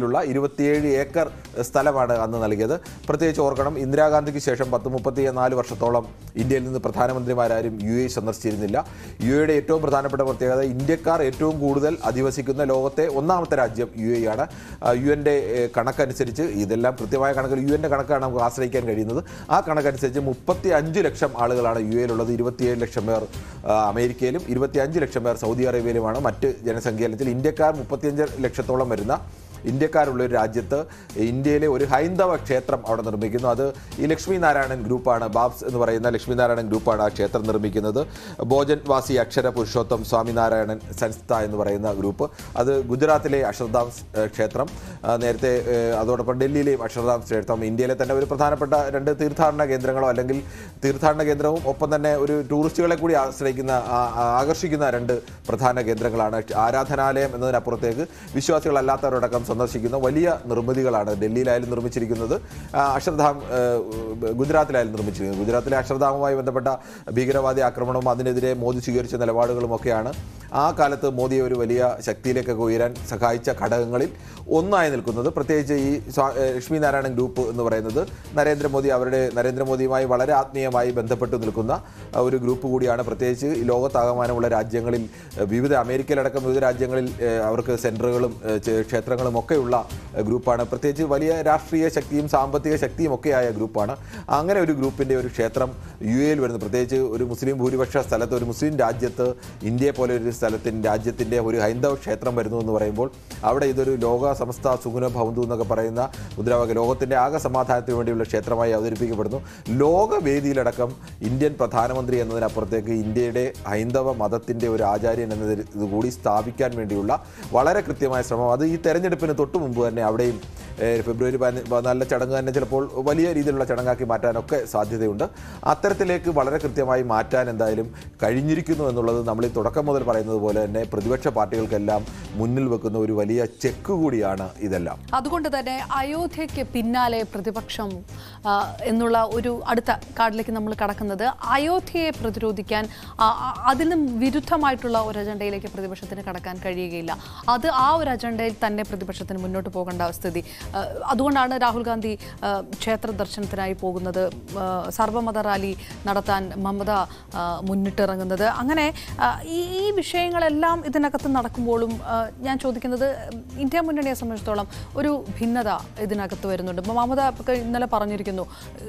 B: ഭൂമിയിലുള്ള ഇരുപത്തിയേഴ് ഏക്കർ സ്ഥലമാണ് അന്ന് നൽകിയത് പ്രത്യേകിച്ച് ഓർക്കണം ഇന്ദിരാഗാന്ധിക്ക് ശേഷം പത്ത് മുപ്പത്തി നാല് വർഷത്തോളം ഇന്ത്യയിൽ നിന്ന് പ്രധാനമന്ത്രിമാരാരും യു എ സന്ദർശിച്ചിരുന്നില്ല യു എയുടെ ഏറ്റവും പ്രധാനപ്പെട്ട പ്രത്യേകത ഇന്ത്യക്കാർ ഏറ്റവും കൂടുതൽ അധിവസിക്കുന്ന ലോകത്തെ ഒന്നാമത്തെ രാജ്യം യു എ ആണ് യു എൻ്റെ കണക്കനുസരിച്ച് ഇതെല്ലാം കൃത്യമായ കണക്കിൽ യു എൻ്റെ കണക്കാണ് നമുക്ക് ആശ്രയിക്കാൻ കഴിയുന്നത് ആ കണക്കനുസരിച്ച് മുപ്പത്തി അഞ്ച് ലക്ഷം ആളുകളാണ് യു എയിലുള്ളത് ഇരുപത്തിയേഴ് ലക്ഷം പേർ ആ, അമേരിക്കയിലും ഇരുപത്തിയഞ്ച് ലക്ഷം പേർ സൗദി അറേബ്യയിലുമാണ് മറ്റ് ജനസംഖ്യയിൽ ഇന്ത്യക്കാർ മുപ്പത്തിയഞ്ച് ലക്ഷത്തോളം വരുന്ന ഇന്ത്യക്കാരുള്ള ഒരു രാജ്യത്ത് ഇന്ത്യയിലെ ഒരു ഹൈന്ദവ ക്ഷേത്രം അവിടെ നിർമ്മിക്കുന്നു അത് ഈ ലക്ഷ്മി നാരായണൻ ഗ്രൂപ്പാണ് ബാബ്സ് എന്ന് പറയുന്ന ലക്ഷ്മി നാരായണൻ ഗ്രൂപ്പാണ് ആ ക്ഷേത്രം നിർമ്മിക്കുന്നത് ഭോജൻ വാസി അക്ഷര പുരുഷോത്തം സ്വാമിനാരായണൻ സംസ്ഥ എന്ന് പറയുന്ന ഗ്രൂപ്പ് അത് ഗുജറാത്തിലെ അക്ഷർധാം ഏഹ്, ക്ഷേത്രം ആ, നേരത്തെ ഏഹ്, അതോടൊപ്പം ഡൽഹിയിലെയും അക്ഷർധാം ക്ഷേത്രം ഇന്ത്യയിലെ തന്നെ ഒരു പ്രധാനപ്പെട്ട രണ്ട് തീർത്ഥാടന കേന്ദ്രങ്ങളോ അല്ലെങ്കിൽ തീർത്ഥാടന കേന്ദ്രവും ഒപ്പം തന്നെ ഒരു ടൂറിസ്റ്റുകളെ കൂടി ആശ്രയിക്കുന്ന ആ- ആ- ആകർഷിക്കുന്ന രണ്ട് പ്രധാന കേന്ദ്രങ്ങളാണ് ആരാധനാലയം എന്നതിനപ്പുറത്തേക്ക് വിശ്വാസികളല്ലാത്തവരടക്കം സന്ദർശിക്കുന്ന വലിയ നിർമ്മിതികളാണ് ഡൽഹിയിലായാലും നിർമ്മിച്ചിരിക്കുന്നത് ആ, അക്ഷർധാം ഏഹ്, ഗുജറാത്തിലായാലും നിർമ്മിച്ചിരിക്കുന്നത് ഗുജറാത്തിലെ അക്ഷർധാമുമായി ബന്ധപ്പെട്ട ഭീകരവാദി ആക്രമണവും അതിനെതിരെ മോദി സ്വീകരിച്ച നിലപാടുകളും ഒക്കെയാണ് ആ കാലത്ത് മോദിയെ ഒരു വലിയ ശക്തിയിലേക്കൊക്കെ ഉയരാൻ സഹായിച്ച ഘടകങ്ങളിൽ ഒന്നായി നിൽക്കുന്നത് പ്രത്യേകിച്ച് ഈ സ്വാ- ഏഹ് ലക്ഷ്മി നാരായണൻ ഗ്രൂപ്പ് എന്ന് പറയുന്നത് നരേന്ദ്രമോദി അവരുടെ നരേന്ദ്രമോദിയുമായി വളരെ ആത്മീയമായി ബന്ധപ്പെട്ട് നിൽക്കുന്ന ആ, ഒരു ഗ്രൂപ്പ് കൂടിയാണ് പ്രത്യേകിച്ച് ഈ ലോകത്താകമാനമുള്ള രാജ്യങ്ങളിൽ ഏഹ് വിവിധ അമേരിക്കയിലടക്കം വിവിധ രാജ്യങ്ങളിൽ ഏഹ് അവർക്ക് സെൻറ്ററുകളും ഏഹ് ചെ- ക്ഷേത്രങ്ങളും ഒക്കെയുള്ള ഏഹ് ഗ്രൂപ്പാണ് പ്രത്യേകിച്ച് വലിയ രാഷ്ട്രീയ ശക്തിയും സാമ്പത്തിക ശക്തിയും ഒക്കെയായ ഗ്രൂപ്പാണ് അങ്ങനെ ഒരു ഗ്രൂപ്പിൻ്റെ ഒരു ക്ഷേത്രം യു എയിൽ വരുന്നത് പ്രത്യേകിച്ച് ഒരു മുസ്ലിം ഭൂരിപക്ഷ സ്ഥലത്ത് ഒരു മുസ്ലിം രാജ്യത്ത് ഇന്ത്യയെ പോലെ ഒരു സ്ഥലത്തിൻ്റെ രാജ്യത്തിൻ്റെ ഒരു ഹൈന്ദവ ക്ഷേത്രം വരുന്നു എന്ന് പറയുമ്പോൾ അവിടെ ഇതൊരു ലോക സമസ്ത സുഗുണ ഭവന്തു എന്നൊക്കെ പറയുന്ന മുദ്രാവാക്യം ലോകത്തിൻ്റെ ആകെ സമാധാനത്തിന് വേണ്ടിയുള്ള ക്ഷേത്രമായി അവതരിപ്പിക്കപ്പെടുന്നു ലോകവേദിയിലടക്കം ഇന്ത്യൻ പ്രധാനമന്ത്രി എന്നതിനപ്പുറത്തേക്ക് ഇന്ത്യയുടെ ഹൈന്ദവ മതത്തിൻ്റെ ഒരു ആചാര്യൻ എന്നതിൽ ഇതുകൂടി സ്ഥാപിക്കാൻ വേണ്ടിയുള്ള വളരെ കൃത്യമായ ശ്രമം അത് ഈ തെരഞ്ഞെടുപ്പിന് തൊട്ട് മുമ്പ് തന്നെ അവിടെയും ഏഹ്, ഫെബ്രുവരി പതിന- പതിനാലിലെ ചടങ്ങ് തന്നെ ചിലപ്പോൾ വലിയ രീതിയിലുള്ള ചടങ്ങാക്കി മാറ്റാനൊക്കെ സാധ്യതയുണ്ട് അത്തരത്തിലേക്ക് വളരെ കൃത്യമായി മാറ്റാൻ എന്തായാലും കഴിഞ്ഞിരിക്കുന്നു എന്നുള്ളത് നമ്മൾ ഈ തുടക്കം മുതൽ പറയുന്നത് പോലെ തന്നെ പ്രതിപക്ഷ പാർട്ടികൾക്കെല്ലാം മുന്നിൽ വെക്കുന്ന ഒരു വലിയ ചെക്ക് കൂടിയാണ് ഇതെല്ലാം
A: അതുകൊണ്ട് തന്നെ അയോധ്യയ്ക്ക് പിന്നാലെ പ്രതിപക്ഷം ആ, എന്നുള്ള ഒരു അടുത്ത കാർഡിലേക്ക് നമ്മൾ കടക്കുന്നത് അയോധ്യയെ പ്രതിരോധിക്കാൻ ആ, ആ, അതിന് വിരുദ്ധമായിട്ടുള്ള ഒരു അജണ്ടയിലേക്ക് പ്രതിപക്ഷത്തിന് കടക്കാൻ കഴിയുകയില്ല അത് ആ ഒരു അജണ്ടയിൽ തന്നെ പ്രതിപക്ഷത്തിന് മുന്നോട്ട് പോകേണ്ട സ്ഥിതി ആ, അതുകൊണ്ടാണ് രാഹുൽ ഗാന്ധി ആ, ക്ഷേത്ര ദർശനത്തിനായി പോകുന്നത് ആ, സർവ്വമത റാലി നടത്താൻ മമത ആ, മുന്നിട്ടിറങ്ങുന്നത് അങ്ങനെ ആ, ഈ ഈ വിഷയങ്ങളെല്ലാം ഇതിനകത്ത് നടക്കുമ്പോഴും ആ, ഞാൻ ചോദിക്കുന്നത് ഇന്ത്യ മുന്നണിയെ സംബന്ധിച്ചിടത്തോളം ഒരു ഭിന്നത ഇതിനകത്ത് വരുന്നുണ്ട് ഇപ്പോൾ മമത ഒക്കെ ഇന്നലെ പറഞ്ഞിരിക്കുന്നു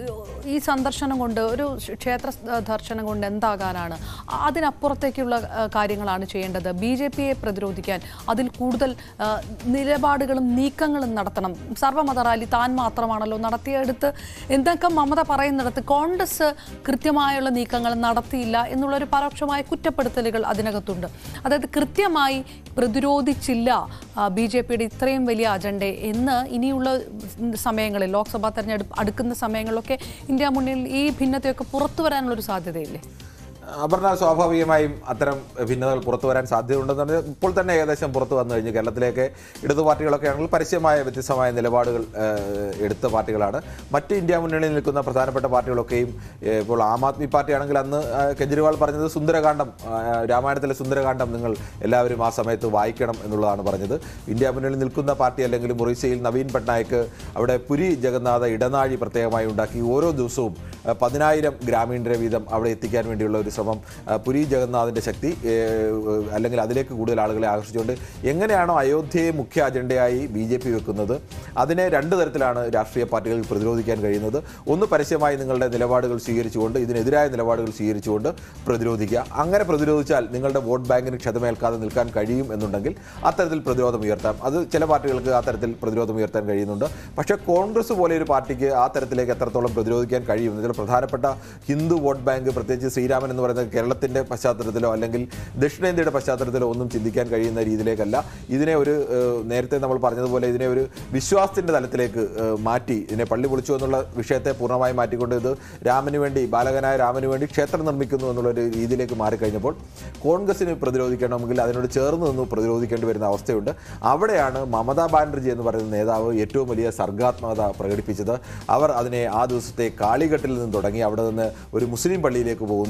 A: ഈ സന്ദർശനം കൊണ്ട് ഒരു ക്ഷേത്ര ദർശനം കൊണ്ട് എന്താകാനാണ് ആ, അതിനപ്പുറത്തേക്കുള്ള ആ, കാര്യങ്ങളാണ് ചെയ്യേണ്ടത് ബി ജെ പിയെ പ്രതിരോധിക്കാൻ അതിൽ കൂടുതൽ ആ, നിലപാടുകളും നീക്കങ്ങളും നടത്തണം സർവ്വമത റാലി താൻ മാത്രമാണല്ലോ നടത്തിയെടുത്ത് എന്തൊക്കെ മമത പറയുന്നിടത്ത് കോൺഗ്രസ് കൃത്യമായുള്ള നീക്കങ്ങൾ നടത്തിയില്ല എന്നുള്ളൊരു പരോക്ഷമായ കുറ്റപ്പെടുത്തലുകൾ അതിനകത്തുണ്ട് അതായത് കൃത്യമായി പ്രതിരോധിച്ചില്ല ബി ജെ പിയുടെ ഇത്രയും വലിയ അജണ്ട എന്ന് ഇനിയുള്ള സമയങ്ങളിൽ ലോക്സഭാ തെരഞ്ഞെടുപ്പ് അടുക്കുന്ന സമയങ്ങളിലൊക്കെ ഇന്ത്യ മുന്നിൽ ഈ ഭിന്നതയൊക്കെ പുറത്തു വരാനുള്ളൊരു സാധ്യതയില്ലേ
B: അപർണ സ്വാഭാവികമായും അത്തരം ഭിന്നതകൾ പുറത്തു വരാൻ സാധ്യതയുണ്ടെന്ന് പറഞ്ഞാൽ ഇപ്പോൾ തന്നെ ഏകദേശം പുറത്തു വന്നു കഴിഞ്ഞു കേരളത്തിലേക്ക് ഇടതു പാർട്ടികളൊക്കെ ആണെങ്കിൽ പരസ്യമായ വ്യത്യസ്തമായ നിലപാടുകൾ ഏഹ്, എടുത്ത പാർട്ടികളാണ് മറ്റ് ഇന്ത്യ മുന്നണിയിൽ നിൽക്കുന്ന പ്രധാനപ്പെട്ട പാർട്ടികളൊക്കെയും ഏഹ്, ഇപ്പോൾ ആം ആദ്മി പാർട്ടി ആണെങ്കിൽ അന്ന് ആ, കെജ്രിവാൾ പറഞ്ഞത് സുന്ദരകാന്ഡം ആ, രാമായണത്തിലെ സുന്ദരകാന്ഡം നിങ്ങൾ എല്ലാവരും ആ സമയത്ത് വായിക്കണം എന്നുള്ളതാണ് പറഞ്ഞത് ഇന്ത്യ മുന്നണിയിൽ നിൽക്കുന്ന പാർട്ടി അല്ലെങ്കിൽ മൊറീഷ്യയിൽ നവീൻ പട്നായിക്ക് അവിടെ പുരി ജഗന്നാഥ ഇടനാഴി പ്രത്യേകമായി ഉണ്ടാക്കി ഓരോ ദിവസവും ആ, പതിനായിരം ഗ്രാമീണരെ വീതം അവിടെ എത്തിക്കാൻ വേണ്ടിയുള്ള ഒരു ശ്രമം ആ, പുരി ജഗന്നാഥിൻ്റെ ശക്തി ഏഹ്, അല്ലെങ്കിൽ അതിലേക്ക് കൂടുതൽ ആളുകളെ ആകർഷിച്ചുകൊണ്ട് എങ്ങനെയാണോ അയോധ്യയെ മുഖ്യ അജണ്ടയായി ബി ജെ പി വെക്കുന്നത് അതിനെ രണ്ട് തരത്തിലാണ് രാഷ്ട്രീയ പാർട്ടികൾ പ്രതിരോധിക്കാൻ കഴിയുന്നത് ഒന്ന് പരസ്യമായി നിങ്ങളുടെ നിലപാടുകൾ സ്വീകരിച്ചുകൊണ്ട് ഇതിനെതിരായ നിലപാടുകൾ സ്വീകരിച്ചുകൊണ്ട് പ്രതിരോധിക്കുക അങ്ങനെ പ്രതിരോധിച്ചാൽ നിങ്ങളുടെ വോട്ട് ബാങ്കിന് ക്ഷതമേൽക്കാതെ നിൽക്കാൻ കഴിയും എന്നുണ്ടെങ്കിൽ അത്തരത്തിൽ പ്രതിരോധം ഉയർത്താം അത് ചില പാർട്ടികൾക്ക് ആ തരത്തിൽ പ്രതിരോധം ഉയർത്താൻ കഴിയുന്നുണ്ട് പക്ഷേ കോൺഗ്രസ് പോലെ ഒരു പാർട്ടിക്ക് ആ തരത്തിലേക്ക് എത്രത്തോളം പ്രതിരോധിക്കാൻ കഴിയും ഇതിൽ പ്രധാനപ്പെട്ട ഹിന്ദു വോട്ട് ബാങ്ക് പ്രത്യേകിച്ച് ശ്രീരാമൻ എന്ന് പറയുന്നത് കേരളത്തിന്റെ പശ്ചാത്തലത്തിലോ അല്ലെങ്കിൽ ദക്ഷിണേന്ത്യയുടെ പശ്ചാത്തലത്തിലോ ഒന്നും ചിന്തിക്കാൻ കഴിയുന്ന രീതിയിലേക്കല്ല ഇതിനെ ഒരു ഏഹ്, നേരത്തെ നമ്മൾ പറഞ്ഞതുപോലെ ഇതിനെ ഒരു വിശ്വാസത്തിന്റെ തലത്തിലേക്ക് ഏഹ്, മാറ്റി ഇതിനെ പള്ളി പൊളിച്ചു എന്നുള്ള വിഷയത്തെ പൂർണ്ണമായി മാറ്റിക്കൊണ്ട് ഇത് രാമന് വേണ്ടി ബാലകനായ രാമന് വേണ്ടി ക്ഷേത്രം നിർമ്മിക്കുന്നു എന്നുള്ള ഒരു രീതിയിലേക്ക് മാറിക്കഴിഞ്ഞപ്പോൾ കോൺഗ്രസിന് പ്രതിരോധിക്കണമെങ്കിൽ അതിനോട് ചേർന്ന് നിന്ന് പ്രതിരോധിക്കേണ്ടി വരുന്ന അവസ്ഥയുണ്ട് അവിടെയാണ് മമതാ ബാനർജി എന്ന് പറയുന്ന നേതാവ് ഏറ്റവും വലിയ സർഗാത്മകത പ്രകടിപ്പിച്ചത് അവർ അതിനെ ആ ദിവസത്തെ കാളിഘട്ടിൽ നിന്ന് തുടങ്ങി അവിടെ നിന്ന് ഒരു മുസ്ലിം പള്ളിയിലേക്ക് പോകുന്നു അതിനുശേഷം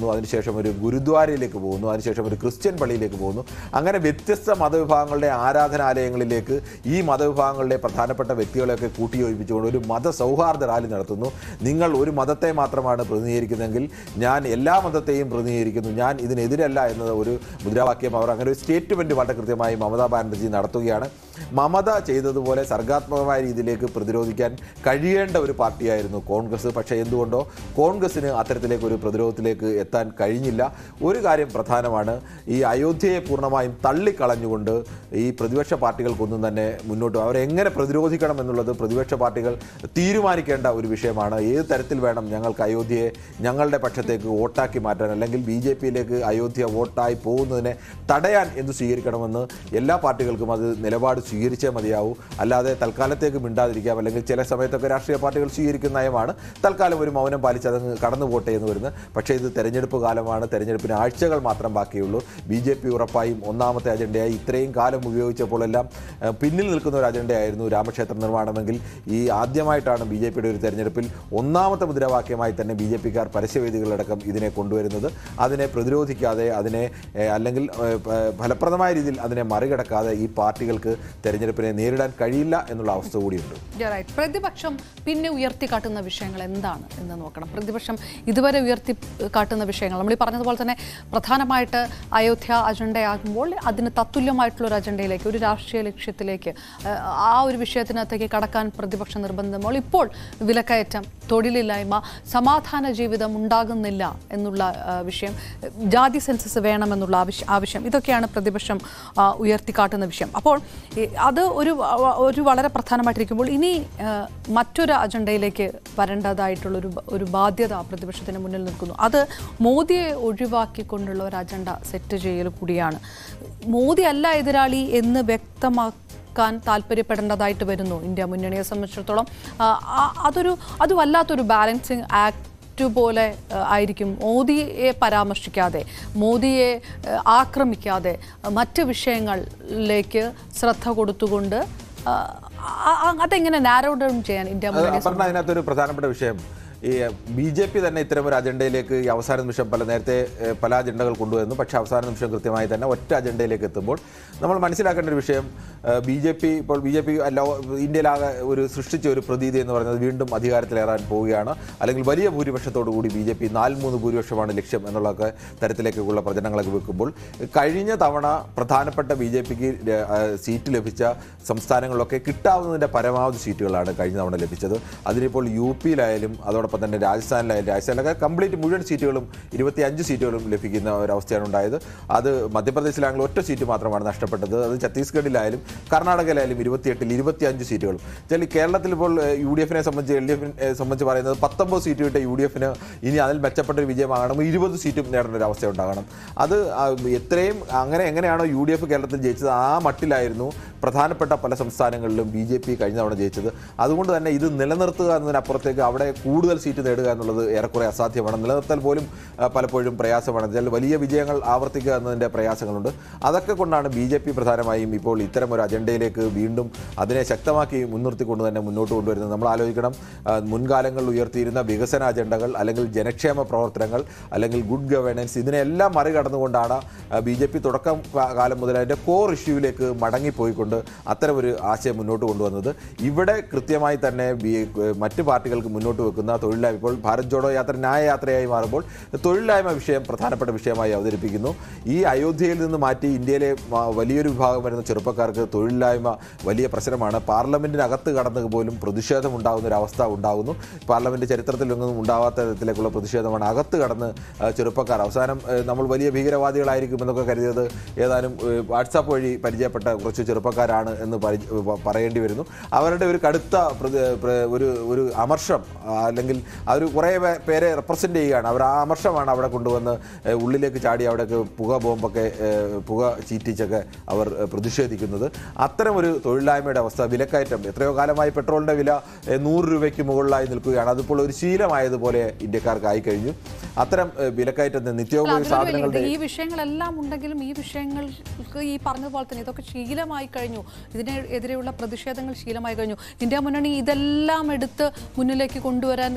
B: അതിനുശേഷം ഒരു ഗുരുദ്വാരയിലേക്ക് പോകുന്നു അതിനുശേഷം ഒരു ക്രിസ്ത്യൻ പള്ളിയിലേക്ക് പോകുന്നു അങ്ങനെ വ്യത്യസ്ത മതവിഭാഗങ്ങളുടെ ആരാധനാലയങ്ങളിലേക്ക് ഈ മതവിഭാഗങ്ങളുടെ പ്രധാനപ്പെട്ട വ്യക്തികളെയൊക്കെ കൂട്ടിയോജിപ്പിച്ചുകൊണ്ട് ഒരു മത സൗഹാർദ്ദ റാലി നടത്തുന്നു നിങ്ങൾ ഒരു മതത്തെ മാത്രമാണ് പ്രതിനിധീകരിക്കുന്നതെങ്കിൽ ഞാൻ എല്ലാ മതത്തെയും പ്രതിനിധീകരിക്കുന്നു ഞാൻ ഇതിനെതിരല്ല എന്നത് ഒരു മുദ്രാവാക്യം അവർ അങ്ങനെ ഒരു സ്റ്റേറ്റ്മെന്റ് വളരെ കൃത്യമായി മമതാ ബാനർജി നടത്തുകയാണ് മമത ചെയ്തതുപോലെ സർഗാത്മകമായ രീതിയിലേക്ക് പ്രതിരോധിക്കാൻ കഴിയേണ്ട ഒരു പാർട്ടിയായിരുന്നു കോൺഗ്രസ് പക്ഷേ എന്തുകൊണ്ടോ കോൺഗ്രസിന് അത്തരത്തിലേക്ക് ഒരു പ്രതിരോധത്തിലേക്ക് എത്താൻ കഴിഞ്ഞില്ല ഒരു കാര്യം പ്രധാനമാണ് ഈ അയോധ്യയെ പൂർണ്ണമായും തള്ളിക്കളഞ്ഞുകൊണ്ട് ഈ പ്രതിപക്ഷ പാർട്ടികൾക്കൊന്നും തന്നെ മുന്നോട്ട് അവരെങ്ങനെ പ്രതിരോധിക്കണം എന്നുള്ളത് പ്രതിപക്ഷ പാർട്ടികൾ തീരുമാനിക്കേണ്ട ഒരു വിഷയമാണ് ഏത് തരത്തിൽ വേണം ഞങ്ങൾക്ക് അയോധ്യയെ ഞങ്ങളുടെ പക്ഷത്തേക്ക് വോട്ടാക്കി മാറ്റാൻ അല്ലെങ്കിൽ ബി ജെ പിയിലേക്ക് അയോധ്യ വോട്ടായി പോകുന്നതിനെ തടയാൻ എന്ത് സ്വീകരിക്കണമെന്ന് എല്ലാ പാർട്ടികൾക്കും അത് നിലപാട് സ്വീകരിച്ചേ മതിയാവൂ അല്ലാതെ തൽക്കാലത്തേക്ക് മിണ്ടാതിരിക്കാം അല്ലെങ്കിൽ ചില സമയത്തൊക്കെ രാഷ്ട്രീയ പാർട്ടികൾ സ്വീകരിക്കുന്ന നയമാണ് തൽക്കാലം ഒരു മൗനം പാലിച്ച് അതങ്ങ് കടന്നു പോട്ടെ എന്ന് വരുന്നത് പക്ഷേ ഇത് തെരഞ്ഞെടുപ്പ് കാലമാണ് തെരഞ്ഞെടുപ്പിന് ആഴ്ചകൾ മാത്രം ബാക്കിയുള്ളൂ ബി ജെ പി ഉറപ്പായും ഒന്നാമത്തെ അജണ്ടയായി ഇത്രയും കാലം ഉപയോഗിച്ചപ്പോഴെല്ലാം ഏഹ്, പിന്നിൽ നിൽക്കുന്ന ഒരു അജണ്ടയായിരുന്നു രാമക്ഷേത്ര നിർമ്മാണമെങ്കിൽ ഈ ആദ്യമായിട്ടാണ് ബി ജെ പിയുടെ ഒരു തെരഞ്ഞെടുപ്പിൽ ഒന്നാമത്തെ മുദ്രാവാക്യമായി തന്നെ ബി ജെ പിക്കാർ പരസ്യവേദികളടക്കം ഇതിനെ കൊണ്ടുവരുന്നത് അതിനെ പ്രതിരോധിക്കാതെ അതിനെ ഏഹ്, അല്ലെങ്കിൽ ഏഹ്, പ- ഫലപ്രദമായ രീതിയിൽ അതിനെ മറികടക്കാതെ ഈ പാർട്ടികൾക്ക് തെരഞ്ഞെടുപ്പിനെ നേരിടാൻ കഴിയില്ല എന്നുള്ള അവസ്ഥ കൂടിയുണ്ട്
A: You're right. പ്രതിപക്ഷം പിന്നെ ഉയർത്തിക്കാട്ടുന്ന വിഷയങ്ങൾ എന്താണ് എന്ന് നോക്കണം പ്രതിപക്ഷം ഇതുവരെ ഉയർത്തി കാട്ടുന്ന വിഷയങ്ങൾ നമ്മൾ ഈ പറഞ്ഞതുപോലെ തന്നെ പ്രധാനമായിട്ട് അയോധ്യ അജണ്ടയാകുമ്പോൾ അതിന് തത്തുല്യമായിട്ടുള്ള ഒരു അജണ്ടയിലേക്ക് ഒരു രാഷ്ട്രീയ ലക്ഷ്യത്തിലേക്ക് ആ, ആ ഒരു വിഷയത്തിനകത്തേക്ക് കടക്കാൻ പ്രതിപക്ഷം നിർബന്ധമ്പോൾ ഇപ്പോൾ വിലക്കയറ്റം തൊഴിലില്ലായ്മ സമാധാന ജീവിതം ഉണ്ടാകുന്നില്ല എന്നുള്ള ആ, വിഷയം ജാതി സെൻസസ് വേണമെന്നുള്ള ആവശ്യം ആവശ്യം ഇതൊക്കെയാണ് പ്രതിപക്ഷം ആ, ഉയർത്തിക്കാട്ടുന്ന വിഷയം അപ്പോൾ ഈ അത് ഒരു വ- ഒരു വളരെ പ്രധാനമായിട്ടിരിക്കുമ്പോൾ ഇനി ആ, മറ്റൊരു അജണ്ടയിലേക്ക് വരേണ്ടതായിട്ടുള്ളൊരു ബ- ഒരു ബാധ്യത പ്രതിപക്ഷത്തിന് മുന്നിൽ നിൽക്കുന്നു അത് മോദിയെ ഒഴിവാക്കിക്കൊണ്ടുള്ള ഒരു അജണ്ട സെറ്റ് ചെയ്യൽ കൂടിയാണ് മോദി അല്ല എതിരാളി എന്ന് വ്യക്തമാക്കാൻ താല്പര്യപ്പെടേണ്ടതായിട്ട് വരുന്നു ഇന്ത്യ മുന്നണിയെ സംബന്ധിച്ചിടത്തോളം ആ, ആ- അതൊരു അത് വല്ലാത്തൊരു ബാലൻസിങ് ആക്ട് പോലെ ആ, ആയിരിക്കും മോദിയെ പരാമർശിക്കാതെ മോദിയെ ആ, ആക്രമിക്കാതെ ആ, മറ്റ് വിഷയങ്ങളിലേക്ക് ശ്രദ്ധ കൊടുത്തുകൊണ്ട് ആ, ആ- ആ- അതെങ്ങനെ നാരോ ഡൗൺ ചെയ്യാൻ ഇന്ത്യ
B: അത്
A: മുന്നണി
B: അപർണ അതിനകത്തൊരു പ്രധാനപ്പെട്ട വിഷയം ഈ ബി ജെ പി തന്നെ ഇത്തരം ഒരു അജണ്ടയിലേക്ക് ഈ അവസാന നിമിഷം പല നേരത്തെ ഏഹ്, പല അജണ്ടകൾ കൊണ്ടുവന്നു പക്ഷേ അവസാന നിമിഷം കൃത്യമായി തന്നെ ഒറ്റ അജണ്ടയിലേക്ക് എത്തുമ്പോൾ നമ്മൾ മനസ്സിലാക്കേണ്ട ഒരു വിഷയം ബി ജെ പി ഇപ്പോൾ ബി ജെ പി ഇന്ത്യയിലാകെ ഒരു സൃഷ്ടിച്ച ഒരു പ്രതീതി എന്ന് പറയുന്നത് വീണ്ടും അധികാരത്തിലേറാൻ പോവുകയാണ് അല്ലെങ്കിൽ വലിയ ഭൂരിപക്ഷത്തോടു കൂടി ബി ജെ പി നാൽമൂന്ന് ഭൂരിപക്ഷമാണ് ലക്ഷ്യം എന്നുള്ളതൊക്കെ തരത്തിലേക്കുള്ള പ്രചരണങ്ങളൊക്കെ വെക്കുമ്പോൾ കഴിഞ്ഞ തവണ പ്രധാനപ്പെട്ട ബി ജെ പിക്ക് സീറ്റ് ലഭിച്ച സംസ്ഥാനങ്ങളിലൊക്കെ കിട്ടാവുന്നതിൻ്റെ പരമാവധി സീറ്റുകളാണ് കഴിഞ്ഞ തവണ ലഭിച്ചത് അതിനിപ്പോൾ യു പിയിലായാലും അതോടൊപ്പം തന്നെ രാജസ്ഥാനിലായാലും രാജസ്ഥാനിലൊക്കെ കംപ്ലീറ്റ് മുഴുവൻ സീറ്റുകളും ഇരുപത്തിയഞ്ച് സീറ്റുകളും ലഭിക്കുന്ന ഒരവസ്ഥയാണ് ഉണ്ടായത് അത് മധ്യപ്രദേശിലാണെങ്കിൽ ഒറ്റ സീറ്റ് മാത്രമാണ് നഷ്ടപ്പെട്ടത് അത് ഛത്തീസ്ഗഡിലായാലും കർണാടകയിലായാലും ഇരുപത്തിയെട്ടിൽ ഇരുപത്തിയഞ്ച് സീറ്റുകളും ചില കേരളത്തിൽ ഇപ്പോൾ യു ഡി എഫിനെ സംബന്ധിച്ച് എൽ ഡി എഫിനെ സംബന്ധിച്ച് പറയുന്നത് പത്തൊമ്പത് സീറ്റ് കിട്ടിയ യു ഡി എഫിന് ഇനി അതിൽ മെച്ചപ്പെട്ട ഒരു വിജയമാകണം ഇരുപത് സീറ്റും നേടേണ്ട ഒരു അവസ്ഥ ഉണ്ടാകണം അത് ആ, എത്രയും അങ്ങനെ എങ്ങനെയാണോ യു ഡി എഫ് കേരളത്തിൽ ജയിച്ചത് ആ മട്ടിലായിരുന്നു പ്രധാനപ്പെട്ട പല സംസ്ഥാനങ്ങളിലും ബി ജെ പി കഴിഞ്ഞ തവണ ജയിച്ചത് അതുകൊണ്ട് തന്നെ ഇത് നിലനിർത്തുക എന്നതിനപ്പുറത്തേക്ക് അവിടെ കൂടുതൽ സീറ്റ് നേടുക എന്നുള്ളത് ഏറെക്കുറെ അസാധ്യമാണ് നിലനിർത്തൽ പോലും ആ, പലപ്പോഴും പ്രയാസമാണ് എന്നാൽ വലിയ വിജയങ്ങൾ ആവർത്തിക്കുക എന്നതിൻ്റെ പ്രയാസങ്ങളുണ്ട് അതൊക്കെ കൊണ്ടാണ് ബി ജെ പി പ്രധാനമായും ഇപ്പോൾ ഇത്തരം ഒരു അജണ്ടയിലേക്ക് വീണ്ടും അതിനെ ശക്തമാക്കി മുൻനിർത്തിക്കൊണ്ട് തന്നെ മുന്നോട്ട് കൊണ്ടുവരുന്നത് നമ്മൾ ആലോചിക്കണം ആ, മുൻകാലങ്ങളിൽ ഉയർത്തിയിരുന്ന വികസന അജണ്ടകൾ അല്ലെങ്കിൽ ജനക്ഷേമ പ്രവർത്തനങ്ങൾ അല്ലെങ്കിൽ ഗുഡ് ഗവേണൻസ് ഇതിനെല്ലാം മറികടന്നുകൊണ്ടാണ് ബി ജെ പി തുടക്കം കാ- കാലം മുതൽ അതിൻ്റെ കോർ ഇഷ്യൂവിലേക്ക് മടങ്ങിപ്പോയിക്കൊണ്ട് അത്തരമൊരു ആശയം മുന്നോട്ട് കൊണ്ടുവന്നത് ഇവിടെ കൃത്യമായി തന്നെ ബി മറ്റ് പാർട്ടികൾക്ക് മുന്നോട്ട് വെക്കുന്ന തൊഴിലില്ലായ്മ ഇപ്പോൾ ഭാരത് ജോഡോ യാത്ര ന്യായ യാത്രയായി മാറുമ്പോൾ തൊഴിലില്ലായ്മ വിഷയം പ്രധാനപ്പെട്ട വിഷയമായി അവതരിപ്പിക്കുന്നു ഈ അയോധ്യയിൽ നിന്ന് മാറ്റി ഇന്ത്യയിലെ മ- വലിയൊരു വിഭാഗം വരുന്ന ചെറുപ്പക്കാർക്ക് തൊഴിലില്ലായ്മ വലിയ പ്രശ്നമാണ് പാർലമെന്റിനകത്ത് കടന്നു പോലും പ്രതിഷേധം ഉണ്ടാകുന്ന ഒരു അവസ്ഥ ഉണ്ടാകുന്നു പാർലമെന്റ് ചരിത്രത്തിലൊന്നും ഉണ്ടാവാത്ത തരത്തിലേക്കുള്ള പ്രതിഷേധമാണ് അകത്ത് കടന്ന് ആ, ചെറുപ്പക്കാർ അവസാനം ഏ, നമ്മൾ വലിയ ഭീകരവാദികളായിരിക്കും എന്നൊക്കെ കരുതിയത് ഏതാനും ഏ, വാട്സാപ്പ് വഴി പരിചയപ്പെട്ട കുറച്ച് ചെറുപ്പക്കാരാണ് എന്ന് പരി- പ- പറയേണ്ടി വരുന്നു അവരുടെ ഒരു കടുത്ത പ്രതി- പ്ര- ഒരു ഒരു അമർഷം ആ, അല്ലെങ്കിൽ അവർ കുറേ പേ- പേരെ റെപ്രസെൻ്റ് ചെയ്യുകയാണ് അവർ ആ അമർഷമാണ് അവിടെ കൊണ്ടുവന്ന് ഏ, ഉള്ളിലേക്ക് ചാടി അവിടേക്ക് പുക ബോംബൊക്കെ ഏ, പുക ചീറ്റിച്ചൊക്കെ അവർ ഏ, പ്രതിഷേധിക്കുന്നത് അത്തരം ഒരു തൊഴിലില്ലായ്മയുടെ അവസ്ഥ വിലക്കയറ്റം എത്രയോ കാലമായി പെട്രോളിൻ്റെ വില ഏ, നൂറ് രൂപയ്ക്ക് മുകളിലായി നിൽക്കുകയാണ് അതിപ്പോൾ ഒരു ശീലമായതുപോലെ ഇന്ത്യക്കാർക്ക് ആയിക്കഴിഞ്ഞു അത്തരം ഏ, വിലക്കയറ്റത്തിന് നിത്യോപയോഗ
A: അതിലൊരു വലിയ-
B: സാധനങ്ങളുടെ
A: ഇത് ഈ വിഷയങ്ങളെല്ലാം ഉണ്ടെങ്കിലും ഈ വിഷയങ്ങൾക്ക് ഈ പറഞ്ഞതുപോലെ തന്നെ ഇതൊക്കെ ശീലമായി കഴിഞ്ഞു ഇതിനെതിരെയുള്ള പ്രതിഷേധങ്ങൾ ശീലമായി കഴിഞ്ഞു ഇന്ത്യ മുന്നണി ഇതെല്ലാം എടുത്ത് മുന്നിലേക്ക് കൊണ്ടുവരാൻ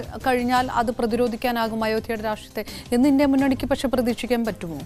A: കഴിഞ്ഞാൽ അത് പ്രതിരോധിക്കാനാകും അയോധ്യയുടെ രാഷ്ട്രീയത്തെ എന്ന് ഇന്ത്യ മുന്നണിക്ക് പക്ഷെ പ്രതീക്ഷിക്കാൻ പറ്റുമോ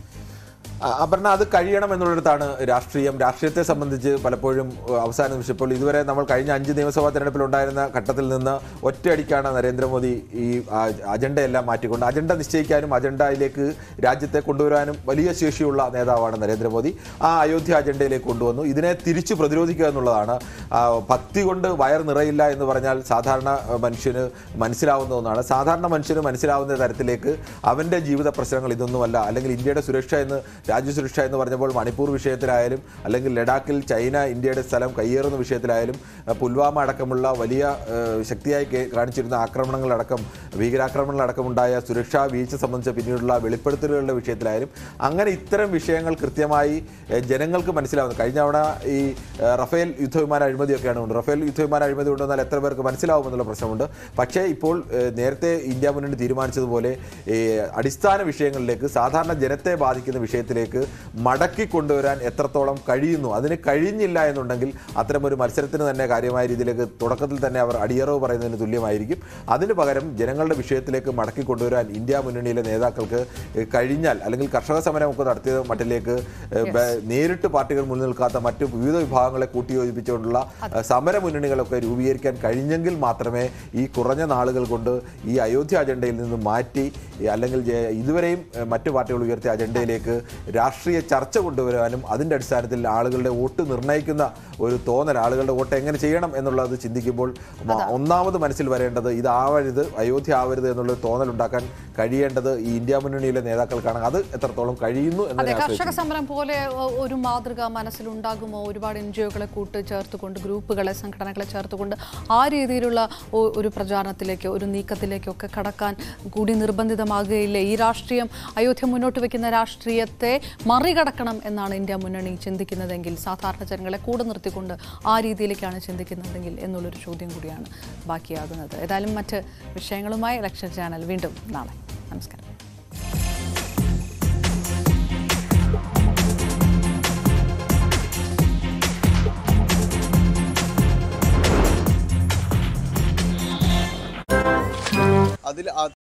B: ആ, അപർണ അത് കഴിയണം എന്നുള്ളിടത്താണ് രാഷ്ട്രീയം രാഷ്ട്രീയത്തെ സംബന്ധിച്ച് പലപ്പോഴും ഏഹ്, അവസാന നിമിഷം ഇപ്പോൾ ഇതുവരെ നമ്മൾ കഴിഞ്ഞ അഞ്ച് നിയമസഭാ തെരഞ്ഞെടുപ്പിൽ ഉണ്ടായിരുന്ന ഘട്ടത്തിൽ നിന്ന് ഒറ്റയടിക്കാണ് നരേന്ദ്രമോദി ഈ ആ, അജണ്ടയെല്ലാം മാറ്റിക്കൊണ്ട് അജണ്ട നിശ്ചയിക്കാനും അജണ്ടയിലേക്ക് രാജ്യത്തെ കൊണ്ടുവരാനും വലിയ ശേഷിയുള്ള നേതാവാണ് നരേന്ദ്രമോദി ആ അയോധ്യ അജണ്ടയിലേക്ക് കൊണ്ടുവന്നു ഇതിനെ തിരിച്ചു പ്രതിരോധിക്കുക എന്നുള്ളതാണ് ആ, ഭക്തി കൊണ്ട് വയർ നിറയില്ല എന്ന് പറഞ്ഞാൽ സാധാരണ ഏഹ്, മനുഷ്യന് മനസ്സിലാവുന്ന ഒന്നാണ് സാധാരണ മനുഷ്യന് മനസ്സിലാവുന്ന തരത്തിലേക്ക് അവൻ്റെ ജീവിത പ്രശ്നങ്ങൾ ഇതൊന്നുമല്ല അല്ലെങ്കിൽ ഇന്ത്യയുടെ സുരക്ഷ എന്ന് രാജ്യസുരക്ഷ എന്ന് പറഞ്ഞപ്പോൾ മണിപ്പൂർ വിഷയത്തിലായാലും അല്ലെങ്കിൽ ലഡാക്കിൽ ചൈന ഇന്ത്യയുടെ സ്ഥലം കയ്യേറുന്ന വിഷയത്തിലായാലും അഹ് പുൽവാമ അടക്കമുള്ള വലിയ ഏഹ്, ശക്തിയായി കേ- കാണിച്ചിരുന്ന ആക്രമണങ്ങളടക്കം ഭീകരാക്രമണങ്ങളടക്കം ഉണ്ടായ സുരക്ഷാ വീഴ്ച സംബന്ധിച്ച പിന്നീടുള്ള വെളിപ്പെടുത്തലുകളുടെ വിഷയത്തിലായാലും അങ്ങനെ ഇത്തരം വിഷയങ്ങൾ കൃത്യമായി ഏഹ്, ജനങ്ങൾക്ക് മനസ്സിലാവുന്നു കഴിഞ്ഞ തവണ ഈ ഏഹ്, റഫേൽ യുദ്ധവിമാന അഴിമതിയൊക്കെയാണ് ഉണ്ട് റഫേൽ യുദ്ധവിമാന അഴിമതി ഉണ്ടെന്നാൽ എത്ര പേർക്ക് മനസ്സിലാവുമെന്നുള്ള പ്രശ്നമുണ്ട് പക്ഷേ ഇപ്പോൾ ഏഹ്, നേരത്തെ ഇന്ത്യ മുന്നണി തീരുമാനിച്ചതുപോലെ ഈ അടിസ്ഥാന വിഷയങ്ങളിലേക്ക് സാധാരണ ജനത്തെ ബാധിക്കുന്ന വിഷയത്തിലേക്ക് മടക്കി കൊണ്ടുവരാൻ എത്രത്തോളം കഴിയുന്നു അതിന് കഴിഞ്ഞില്ല എന്നുണ്ടെങ്കിൽ അത്തരമൊരു മത്സരത്തിന് തന്നെ കാര്യമായ രീതിയിലേക്ക് തുടക്കത്തിൽ തന്നെ അവർ അടിയറവ് പറയുന്നതിന് തുല്യമായിരിക്കും അതിന് പകരം ജനങ്ങളുടെ വിഷയത്തിലേക്ക് മടക്കി കൊണ്ടുവരാൻ ഇന്ത്യ മുന്നണിയിലെ നേതാക്കൾക്ക് ഏഹ്, കഴിഞ്ഞാൽ അല്ലെങ്കിൽ കർഷക സമരമൊക്കെ നടത്തിയ മട്ടിലേക്ക് ഏഹ്, ബ- നേരിട്ട് പാർട്ടികൾ മുന്നിൽ നിൽക്കാത്ത മറ്റു വിവിധ വിഭാഗങ്ങളെ കൂട്ടിയോജിപ്പിച്ചുകൊണ്ടുള്ള ഏഹ്, സമര മുന്നണികളൊക്കെ രൂപീകരിക്കാൻ കഴിഞ്ഞെങ്കിൽ മാത്രമേ ഈ കുറഞ്ഞ നാളുകൾ കൊണ്ട് ഈ അയോധ്യ അജണ്ടയിൽ നിന്ന് മാറ്റി ഈ അല്ലെങ്കിൽ ജെ- ഇതുവരെയും ഏഹ്, മറ്റു പാർട്ടികൾ ഉയർത്തിയ അജണ്ടയിലേക്ക് രാഷ്ട്രീയ ചർച്ച കൊണ്ടുവരാനും അതിൻ്റെ അടിസ്ഥാനത്തിൽ ആളുകളുടെ വോട്ട് നിർണ്ണയിക്കുന്ന ഒരു തോന്നൽ ആളുകളുടെ വോട്ട് എങ്ങനെ ചെയ്യണം എന്നുള്ളത് ചിന്തിക്കുമ്പോൾ മ- ഒന്നാമത് മനസ്സിൽ വരേണ്ടത് ഇതാവരുത് അയോധ്യ ആവരുത് എന്നുള്ളൊരു തോന്നൽ ഉണ്ടാക്കാൻ കഴിയേണ്ടത് ഈ ഇന്ത്യ മുന്നണിയിലെ നേതാക്കൾക്കാണ് അത് എത്രത്തോളം കഴിയുന്നു
A: അതെ
B: എന്നതിനെ ആശ്രയിച്ച്
A: കർഷക സമരം പോലെ ഒ- ഒരു മാതൃക മനസ്സിലുണ്ടാകുമോ ഒരുപാട് എൻ ജി ഒകളെ കൂട്ട് ചേർത്തുകൊണ്ട് ഗ്രൂപ്പുകളെ സംഘടനകളെ ചേർത്തുകൊണ്ട് ആ രീതിയിലുള്ള ഒ- ഒരു പ്രചാരണത്തിലേക്ക് ഒരു നീക്കത്തിലേക്കൊക്കെ കടക്കാൻ കൂടി നിർബന്ധിതമാകുകയില്ലേ ഈ രാഷ്ട്രീയം അയോധ്യ മുന്നോട്ട് വെക്കുന്ന രാഷ്ട്രീയത്തെ മറികടക്കണം എന്നാണ് ഇന്ത്യ മുന്നണി ചിന്തിക്കുന്നതെങ്കിൽ സാധാരണ ജനങ്ങളെ കൂടെ നിർത്തിക്കൊണ്ട് ആ രീതിയിലേക്കാണ് ചിന്തിക്കുന്നതെങ്കിൽ എന്നുള്ളൊരു ചോദ്യം കൂടിയാണ് ബാക്കിയാകുന്നത് ഏതായാലും മറ്റ് വിഷയങ്ങളുമായി ഇലക്ഷൻ ചാനൽ വീണ്ടും നാളെ നമസ്കാരം
C: അതിൽ